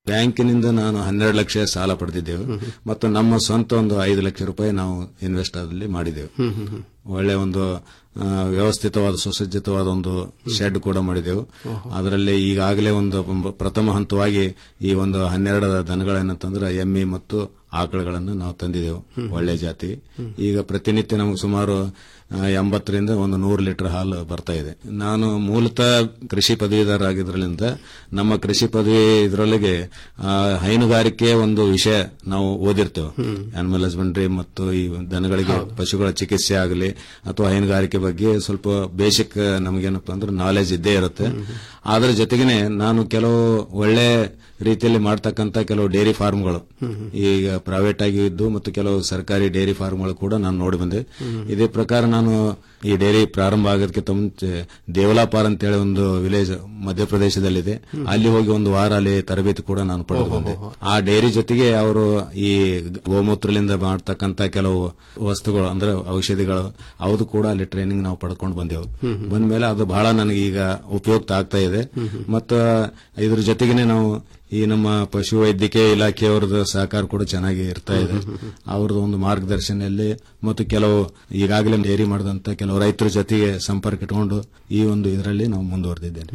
N: ಬ್ಯಾಂಕಿನಿಂದ ನಾನು ಹನ್ನೆರಡು ಲಕ್ಷ ಸಾಲ ಪಡೆದಿದ್ದೆವು ಮತ್ತು ನಮ್ಮ ಸ್ವಂತ ಒಂದು ಐದು ಲಕ್ಷ ರೂಪಾಯಿ ನಾವು ಇನ್ವೆಸ್ಟ್ ಅದರಲ್ಲಿ ಮಾಡಿದೆವು ಒಳ್ಳೆ ಒಂದು ಆ, ವ್ಯವಸ್ಥಿತವಾದ ಸುಸಜ್ಜಿತವಾದ ಒಂದು ಶೆಡ್ ಕೂಡ ಮಾಡಿದೆವು ಅದರಲ್ಲಿ ಈಗಾಗಲೇ ಒಂದು ಪ- ಪ್ರಥಮ ಹಂತವಾಗಿ ಈ ಒಂದು ಹನ್ನೆರಡು ದನಗಳೇನಂತಂದ್ರೆ ಎಮ್ಮೆ ಮತ್ತು ಆಕಳುಗಳನ್ನು ನಾವು ತಂದಿದ್ದೆವು ಒಳ್ಳೆ ಜಾತಿ ಈಗ ಪ್ರತಿನಿತ್ಯ ನಮಗೆ ಸುಮಾರು ಆ, ಎಂಬತ್ತರಿಂದ ಒಂದು ನೂರು ಲೀಟರ್ ಹಾಲು ಬರ್ತಾ ಇದೆ ನಾನು ಮೂಲತಃ ಕೃಷಿ ಪದವೀಧರ ಆಗಿದ್ರಲಿಂದ ನಮ್ಮ ಕೃಷಿ ಪದವಿ ಇದರೊಳಗೆ ಆ, ಹೈನುಗಾರಿಕೆ ಒಂದು ವಿಷಯ ನಾವು ಓದಿರ್ತೇವೆ ಅನಿಮಲ್ ಹಸ್ಬೆಂಡ್ರಿ ಮತ್ತು ಈ ದನಗಳಿಗೆ ಪಶುಗಳ ಚಿಕಿತ್ಸೆ ಆಗಲಿ ಅಥವಾ ಹೈನುಗಾರಿಕೆ ಬಗ್ಗೆ ಸ್ವಲ್ಪ ಬೇಸಿಕ್ ನಮಗೇನಪ್ಪ ಅಂದ್ರೆ ನಾಲೆಜ್ ಇದ್ದೇ ಇರುತ್ತೆ ಅದರ ಜೊತೆಗೇನೆ ನಾನು ಕೆಲವು ಒಳ್ಳೆ ರೀತಿಯಲ್ಲಿ ಮಾಡ್ತಕ್ಕಂತ ಕೆಲವು ಡೈರಿ ಫಾರ್ಮ್ಗಳು ಈಗ ಪ್ರೈವೇಟ್ ಆಗಿ ಇದ್ದು ಮತ್ತು ಕೆಲವು ಸರ್ಕಾರಿ ಡೈರಿ ಫಾರ್ಮ್ಗಳು ಕೂಡ ನಾನು ನೋಡಿ ಬಂದೆ ಇದೇ ಪ್ರಕಾರ ನಾನು ಈ ಡೈರಿ ಪ್ರಾರಂಭ ಆಗೋದಕ್ಕಿಂತ ಮುಂಚೆ ದೇವಲಾಪಾರ್ ಅಂತೇಳಿ ಒಂದು ವಿಲೇಜ್ ಮಧ್ಯಪ್ರದೇಶದಲ್ಲಿದೆ ಅಲ್ಲಿ ಹೋಗಿ ಒಂದು ವಾರ ಅಲ್ಲಿ ತರಬೇತಿ ಕೂಡ ನಾನು ಪಡೆದು ಬಂದೆ ಆ ಡೈರಿ ಜೊತೆಗೆ ಅವರು ಈ ಗೋಮೂತ್ರದಿಂದ ಮಾಡ್ತಕ್ಕಂತ ಕೆಲವು ವಸ್ತುಗಳು ಅಂದ್ರೆ ಔಷಧಿಗಳು ಅವುದು ಕೂಡ ಅಲ್ಲಿ ಟ್ರೈನಿಂಗ್ ನಾವು ಪಡ್ಕೊಂಡು ಬಂದೆವು ಬಂದ ಮೇಲೆ ಅದು ಬಹಳ ನನಗೆ ಈಗ ಉಪಯುಕ್ತ ಆಗ್ತಾ ಇದೆ ಮತ್ತು ಇದ್ರ ಜೊತೆಗೇನೆ ನಾವು ಈ ನಮ್ಮ ಪಶು ವೈದ್ಯಕೀಯ ಇಲಾಖೆಯವರದ್ದು ಸಹಕಾರ ಕೂಡ ಚೆನ್ನಾಗಿ ಇರ್ತಾ ಇದೆ ಅವ್ರದ್ದು ಒಂದು ಮಾರ್ಗದರ್ಶನದಲ್ಲಿ ಮತ್ತು ಕೆಲವು ಈಗಾಗಲೇ ಡೈರಿ ಮಾಡಿದಂತ ಕೆಲವು ರೈತರ ಜೊತೆಗೆ ಸಂಪರ್ಕ ಇಟ್ಕೊಂಡು ಈ ಒಂದು ಇದರಲ್ಲಿ ನಾವು ಮುಂದುವರೆದಿದ್ದೇನೆ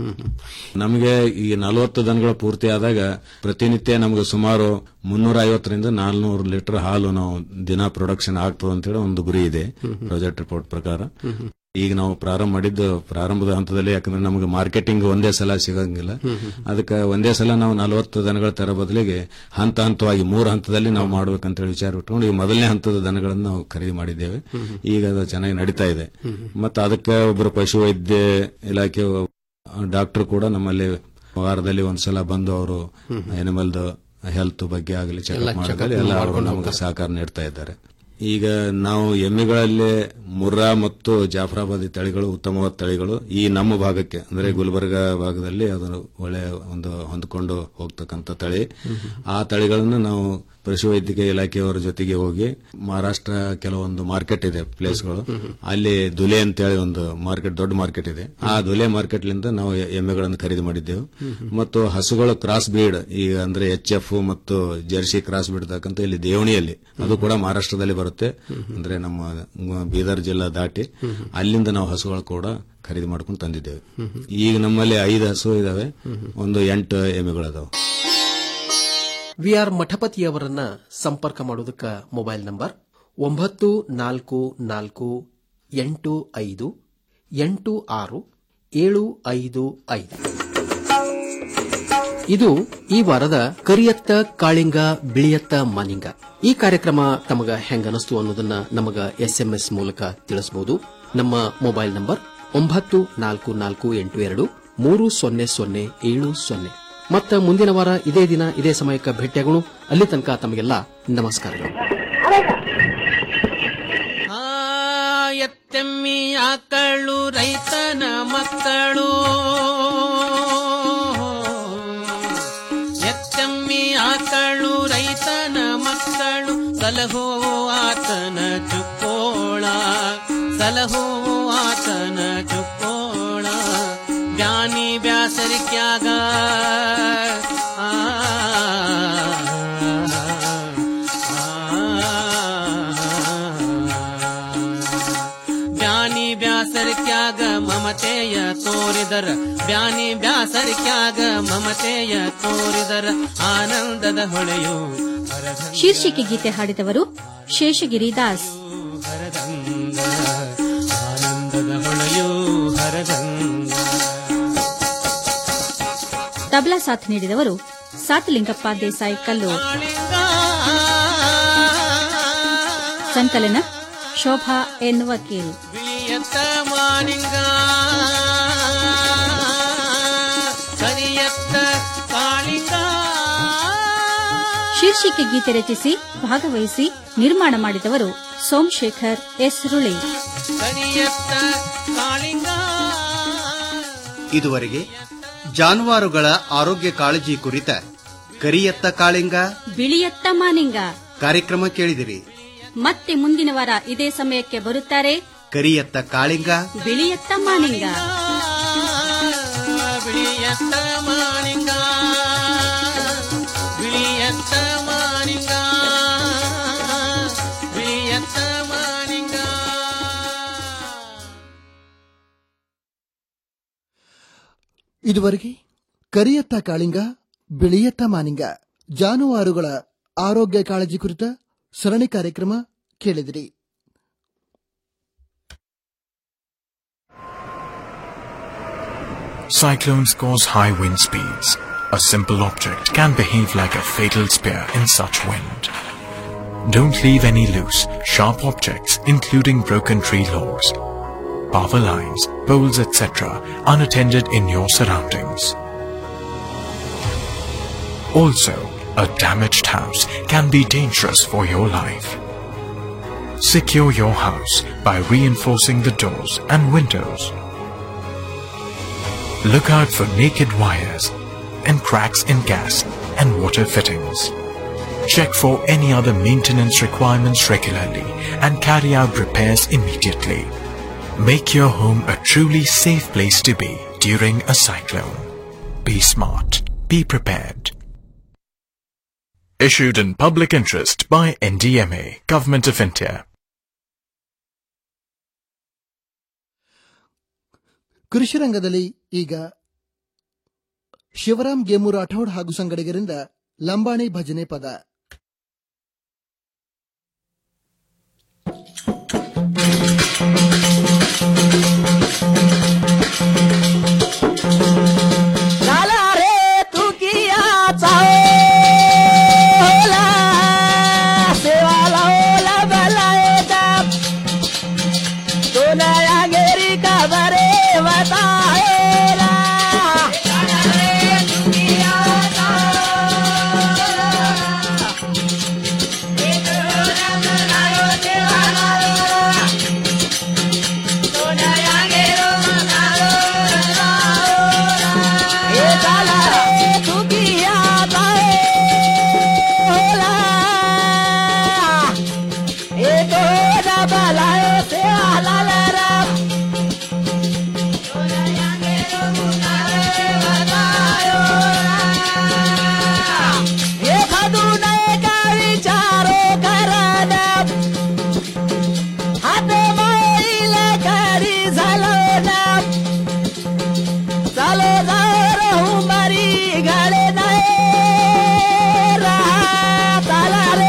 N: ನಮಗೆ ಈ ನಲವತ್ತು ದನಗಳ ಪೂರ್ತಿ ಆದಾಗ ಪ್ರತಿನಿತ್ಯ ನಮಗೆ ಸುಮಾರು ಮುನ್ನೂರ ಐವತ್ತರಿಂದ ನಾಲ್ನೂರು ಲೀಟರ್ ಹಾಲು ನಾವು ದಿನ ಪ್ರೊಡಕ್ಷನ್ ಆಗ್ತದೆ ಅಂತೇಳಿ ಒಂದು ಗುರಿ ಇದೆ ಪ್ರಾಜೆಕ್ಟ್ ರಿಪೋರ್ಟ್ ಪ್ರಕಾರ ಈಗ ನಾವು ಪ್ರಾರಂಭ ಮಾಡಿದ್ದು ಪ್ರಾರಂಭದ ಹಂತದಲ್ಲಿ ಯಾಕಂದ್ರೆ ನಮಗೆ ಮಾರ್ಕೆಟಿಂಗ್ ಒಂದೇ ಸಲ ಸಿಗಂಗಿಲ್ಲ ಅದಕ್ಕೆ ಒಂದೇ ಸಲ ನಾವು ನಲವತ್ತು ದನಗಳ ತರ ಬದಲಿಗೆ ಹಂತ ಹಂತವಾಗಿ ಮೂರು ಹಂತದಲ್ಲಿ ನಾವು ಮಾಡ್ಬೇಕಂತ ಹೇಳಿ ವಿಚಾರ ಇಟ್ಕೊಂಡು ಈಗ ಮೊದಲನೇ ಹಂತದ ದನಗಳನ್ನು ನಾವು ಖರೀದಿ ಮಾಡಿದ್ದೇವೆ ಈಗ ಅದು ಚೆನ್ನಾಗಿ ನಡೀತಾ ಇದೆ ಮತ್ತು ಅದಕ್ಕೆ ಒಬ್ಬರು ಪಶು ವೈದ್ಯ ಇಲಾಖೆ ಡಾಕ್ಟರ್ ಕೂಡ ನಮ್ಮಲ್ಲಿ ವಾರದಲ್ಲಿ ಒಂದ್ಸಲ ಬಂದು ಅವರು ಎನಿಮಲ್ ಹೆಲ್ತ್ ಬಗ್ಗೆ ಆಗಲಿ
G: ಎಲ್ಲ
N: ಚೆಕಪ್
G: check-up
N: ಮಾಡಲಿ ಎಲ್ಲ ಅವರು
G: ಮಾಡ್ಕೊಂಡು
N: ನಮಗೆ
G: ಹೋಗ್ತಾರೆ.
N: ಸಹಕಾರ ನೀಡ್ತಾ ಇದ್ದಾರೆ ಈಗ ನಾವು ಎಮ್ಮೆಗಳಲ್ಲಿ ಮುರ್ರಾ ಮತ್ತು ಜಾಫರಾಬಾದಿ ತಳಿಗಳು ಉತ್ತಮವಾದ ತಳಿಗಳು ಈ ನಮ್ಮ ಭಾಗಕ್ಕೆ ಅಂದ್ರೆ ಗುಲ್ಬರ್ಗ ಭಾಗದಲ್ಲಿ ಅದು ಒಳ್ಳೆ ಒಂದು ಹೊಂದ್ಕೊಂಡು ಹೋಗ್ತಕ್ಕಂಥ ತಳಿ ಆ ತಳಿಗಳನ್ನು ನಾವು ಪಶುವೈದ್ಯಕೀಯ ಇಲಾಖೆಯವರ ಜೊತೆಗೆ ಹೋಗಿ ಮಹಾರಾಷ್ಟ್ರ ಕೆಲವೊಂದು ಮಾರ್ಕೆಟ್ ಇದೆ ಪ್ಲೇಸ್ಗಳು ಅಲ್ಲಿ ದುಲೆ ಅಂತೇಳಿ ಒಂದು ಮಾರ್ಕೆಟ್ ದೊಡ್ಡ ಮಾರ್ಕೆಟ್ ಇದೆ ಆ ದುಲೆ ಮಾರ್ಕೆಟ್ಲಿಂದ ನಾವು ಎ- ಎಮ್ಮೆಗಳನ್ನು ಖರೀದಿ ಮಾಡಿದ್ದೆವು ಮತ್ತು ಹಸುಗಳು ಕ್ರಾಸ್ ಬ್ರೀಡ್ ಈಗ ಅಂದ್ರೆ ಎಚ್ ಎಫ್ ಮತ್ತು ಜರ್ಸಿ ಕ್ರಾಸ್ ಬಿಡ್ತಕ್ಕಂಥ ಇಲ್ಲಿ ದೇವಣಿಯಲ್ಲಿ ಅದು ಕೂಡ ಮಹಾರಾಷ್ಟ್ರದಲ್ಲಿ ಬರುತ್ತೆ ಅಂದ್ರೆ ನಮ್ಮ ಮ- ಬೀದರ್ ಜಿಲ್ಲಾ ದಾಟಿ ಅಲ್ಲಿಂದ ನಾವು ಹಸುಗಳು ಕೂಡ ಖರೀದಿ ಮಾಡ್ಕೊಂಡು ತಂದಿದ್ದೇವೆ ಈಗ ನಮ್ಮಲ್ಲಿ ಐದು ಹಸು ಇದಾವೆ ಒಂದು ಎಂಟು ಎಮ್ಮೆಗಳದಾವೆ
G: ವಿ ಆರ್ ಮಠಪತಿಯವರನ್ನ ಸಂಪರ್ಕ ಮಾಡೋದಕ್ಕೆ ಮೊಬೈಲ್ ನಂಬರ್ ಒಂಬತ್ತು ನಾಲ್ಕು ನಾಲ್ಕು ಎಂಟು ಐದು ಎಂಟು ಆರು ಏಳು ಐದು ಐದು ಇದು ಈ ವಾರದ ಕರಿಯತ್ತ ಕಾಳಿಂಗ ಬಿಳಿಯತ್ತ ಮಾನಿಂಗ ಈ ಕಾರ್ಯಕ್ರಮ ತಮಗ ಹೆಂಗನಸ್ತು ಅನ್ನೋದನ್ನ ನಮಗ ಎಸ್ಎಂಎಸ್ ಮೂಲಕ ತಿಳಿಸಬಹುದು ನಮ್ಮ ಮೊಬೈಲ್ ನಂಬರ್ ಒಂಬತ್ತು ನಾಲ್ಕು ನಾಲ್ಕು ಎಂಟು ಎರಡು ಮೂರು ಸೊನ್ನೆ ಸೊನ್ನೆ ಏಳು ಸೊನ್ನೆ ಮತ್ತ ಮುಂದಿನ ವಾರ ಇದೇ ದಿನ ಇದೇ ಸಮಯಕ್ಕೆ ಭೇಟಿಯಾಗೋಣ ಅಲ್ಲಿ ತನಕ ತಮಗೆಲ್ಲ ನಮಸ್ಕಾರಗಳು
H: ಆ ಎತ್ತೆಮ್ಮಿ ಆಕಳು ರೈತನ ಮಕ್ಕಳು ಎತ್ತೆಮ್ಮಿ ಆಕಳು ರೈತನ ಮಕ್ಕಳು ಸಲಹೋ ಆತನ ಚುಕ್ಕೋಳ ಸಲಹೋ ಆತನ ಚುಕ್ಕೋಳ ಜ್ಞಾನಿ ಬ್ಯಾಸರಿಕ್ಯಾಗ ಆ ಬ್ಯಾನಿ ಬ್ಯಾಸರಿಕ್ಯಾಗ ಮಮತೆಯ ತೋರಿದರ ಬ್ಯಾನಿ ಬ್ಯಾಸರಿಕ್ಯಾಗ ಮಮತೆಯ ತೋರಿದರ ಆನಂದದ ಹೊಳೆಯು
I: ಶೀರ್ಷಿಕೆ ಗೀತೆ ಹಾಡಿದವರು ಶೇಷಗಿರಿ ದಾಸ್
H: ಹರದಂಗ ಆನಂದದ ಹೊಳೆಯು ಹರದಂಗ
I: ತಬಲಾ ಸಾಥ್ ನೀಡಿದವರು ಸಾತಲಿಂಗಪ್ಪ ದೇಸಾಯಿ ಕಲ್ಲೂರ್ ಸಂಕಲನ ಶೋಭಾ ಎನ್ ವಕೀಲ್
H: ಬಿಳಿಯತ್ತ ಮಾನಿಂಗ ಕರಿಯತ್ತ ಕಾಳಿಂಗ
I: ಶೀರ್ಷಿಕೆ ಗೀತೆ ರಚಿಸಿ ಭಾಗವಹಿಸಿ ನಿರ್ಮಾಣ ಮಾಡಿದವರು ಸೋಮಶೇಖರ್ ಎಸ್ ರುಳಿ
H: ಕರಿಯತ್ತ ಕಾಳಿಂಗ
J: ಇದುವರೆಗೆ ಜಾನುವಾರುಗಳ ಆರೋಗ್ಯ ಕಾಳಜಿ ಕುರಿತ ಕರಿಯತ್ತ ಕಾಳಿಂಗ
I: ಬಿಳಿಯತ್ತ ಮಾನಿಂಗ
J: ಕಾರ್ಯಕ್ರಮ ಕೇಳಿದಿರಿ
I: ಮತ್ತೆ ಮುಂದಿನ ವಾರ ಇದೇ ಸಮಯಕ್ಕೆ ಬರುತ್ತಾರೆ
J: ಕರಿಯತ್ತ ಕಾಳಿಂಗ
I: ಬಿಳಿಯತ್ತ ಮಾನಿಂಗ
H: ಬಿಳಿಯತ್ತ ಮಾನಿಂಗ
B: ಇದುವರೆಗೆ ಕರಿಯತ್ತ ಕಾಳಿಂಗ ಬಿಳಿಯತ್ತ ಮಾನಿಂಗ ಜಾನುವಾರುಗಳ ಆರೋಗ್ಯ ಕಾಳಜಿ ಕುರಿತ ಸರಣಿ ಕಾರ್ಯಕ್ರಮ ಕೇಳಿದಿರಿ
O: Cyclones cause high wind speeds. A simple object can behave like a fatal spear in such wind. Don't leave any loose, sharp objects, including broken tree logs, power lines, poles, etc., unattended in your surroundings. Also, a damaged house can be dangerous for your life. Secure your house by reinforcing the doors and windows. Look out for naked wires and cracks in gas and water fittings. Check for any other maintenance requirements regularly and carry out repairs immediately. Make your home a truly safe place to be during a cyclone. Be smart. Be prepared. Issued in public interest by NDMA, Government of India.
B: ಕೃಷಿ ರಂಗದಲ್ಲಿ ಈಗ Shivaram game Rathod ಹಾಗೂ ಸಂಗಡಿಗರಿಂದ ಲಂಬಾಣಿ ಭಜನೆ ಪದ
H: लाला रे तू किया चाओला सेवाला ओला बलाएगा तो नया गेरी का बरे बताएला लाला रे तू किया विचारो कराना हात माईला गाडी झालो ना चालो जाऊ मारी गाडे नाही राहताला रे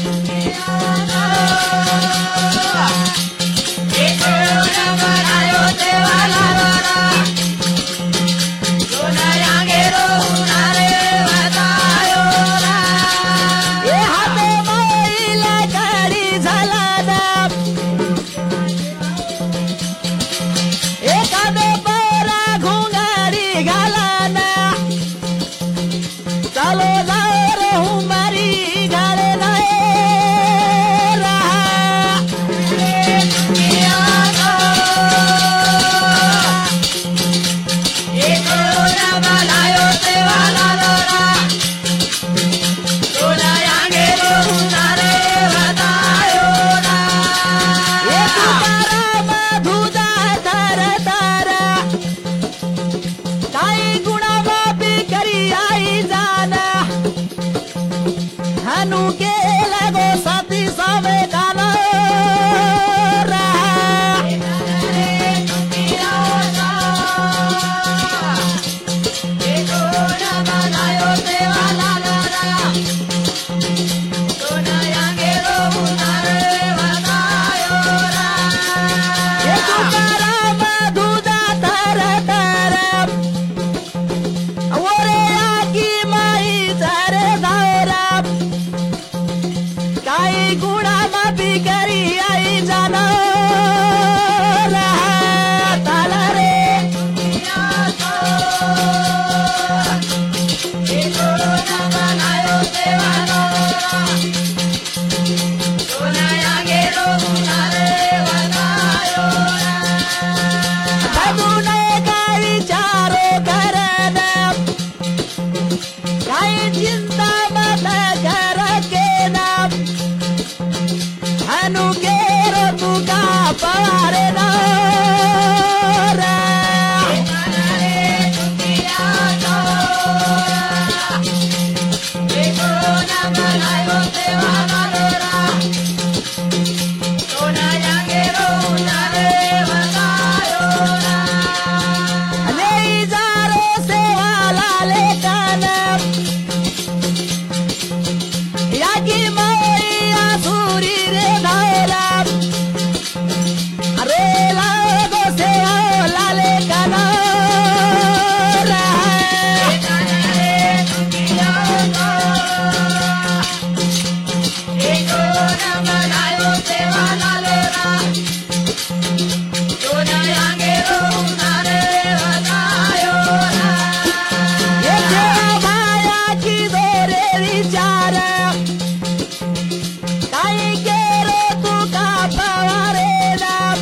H: ए हात माईला गाडी झाला ना से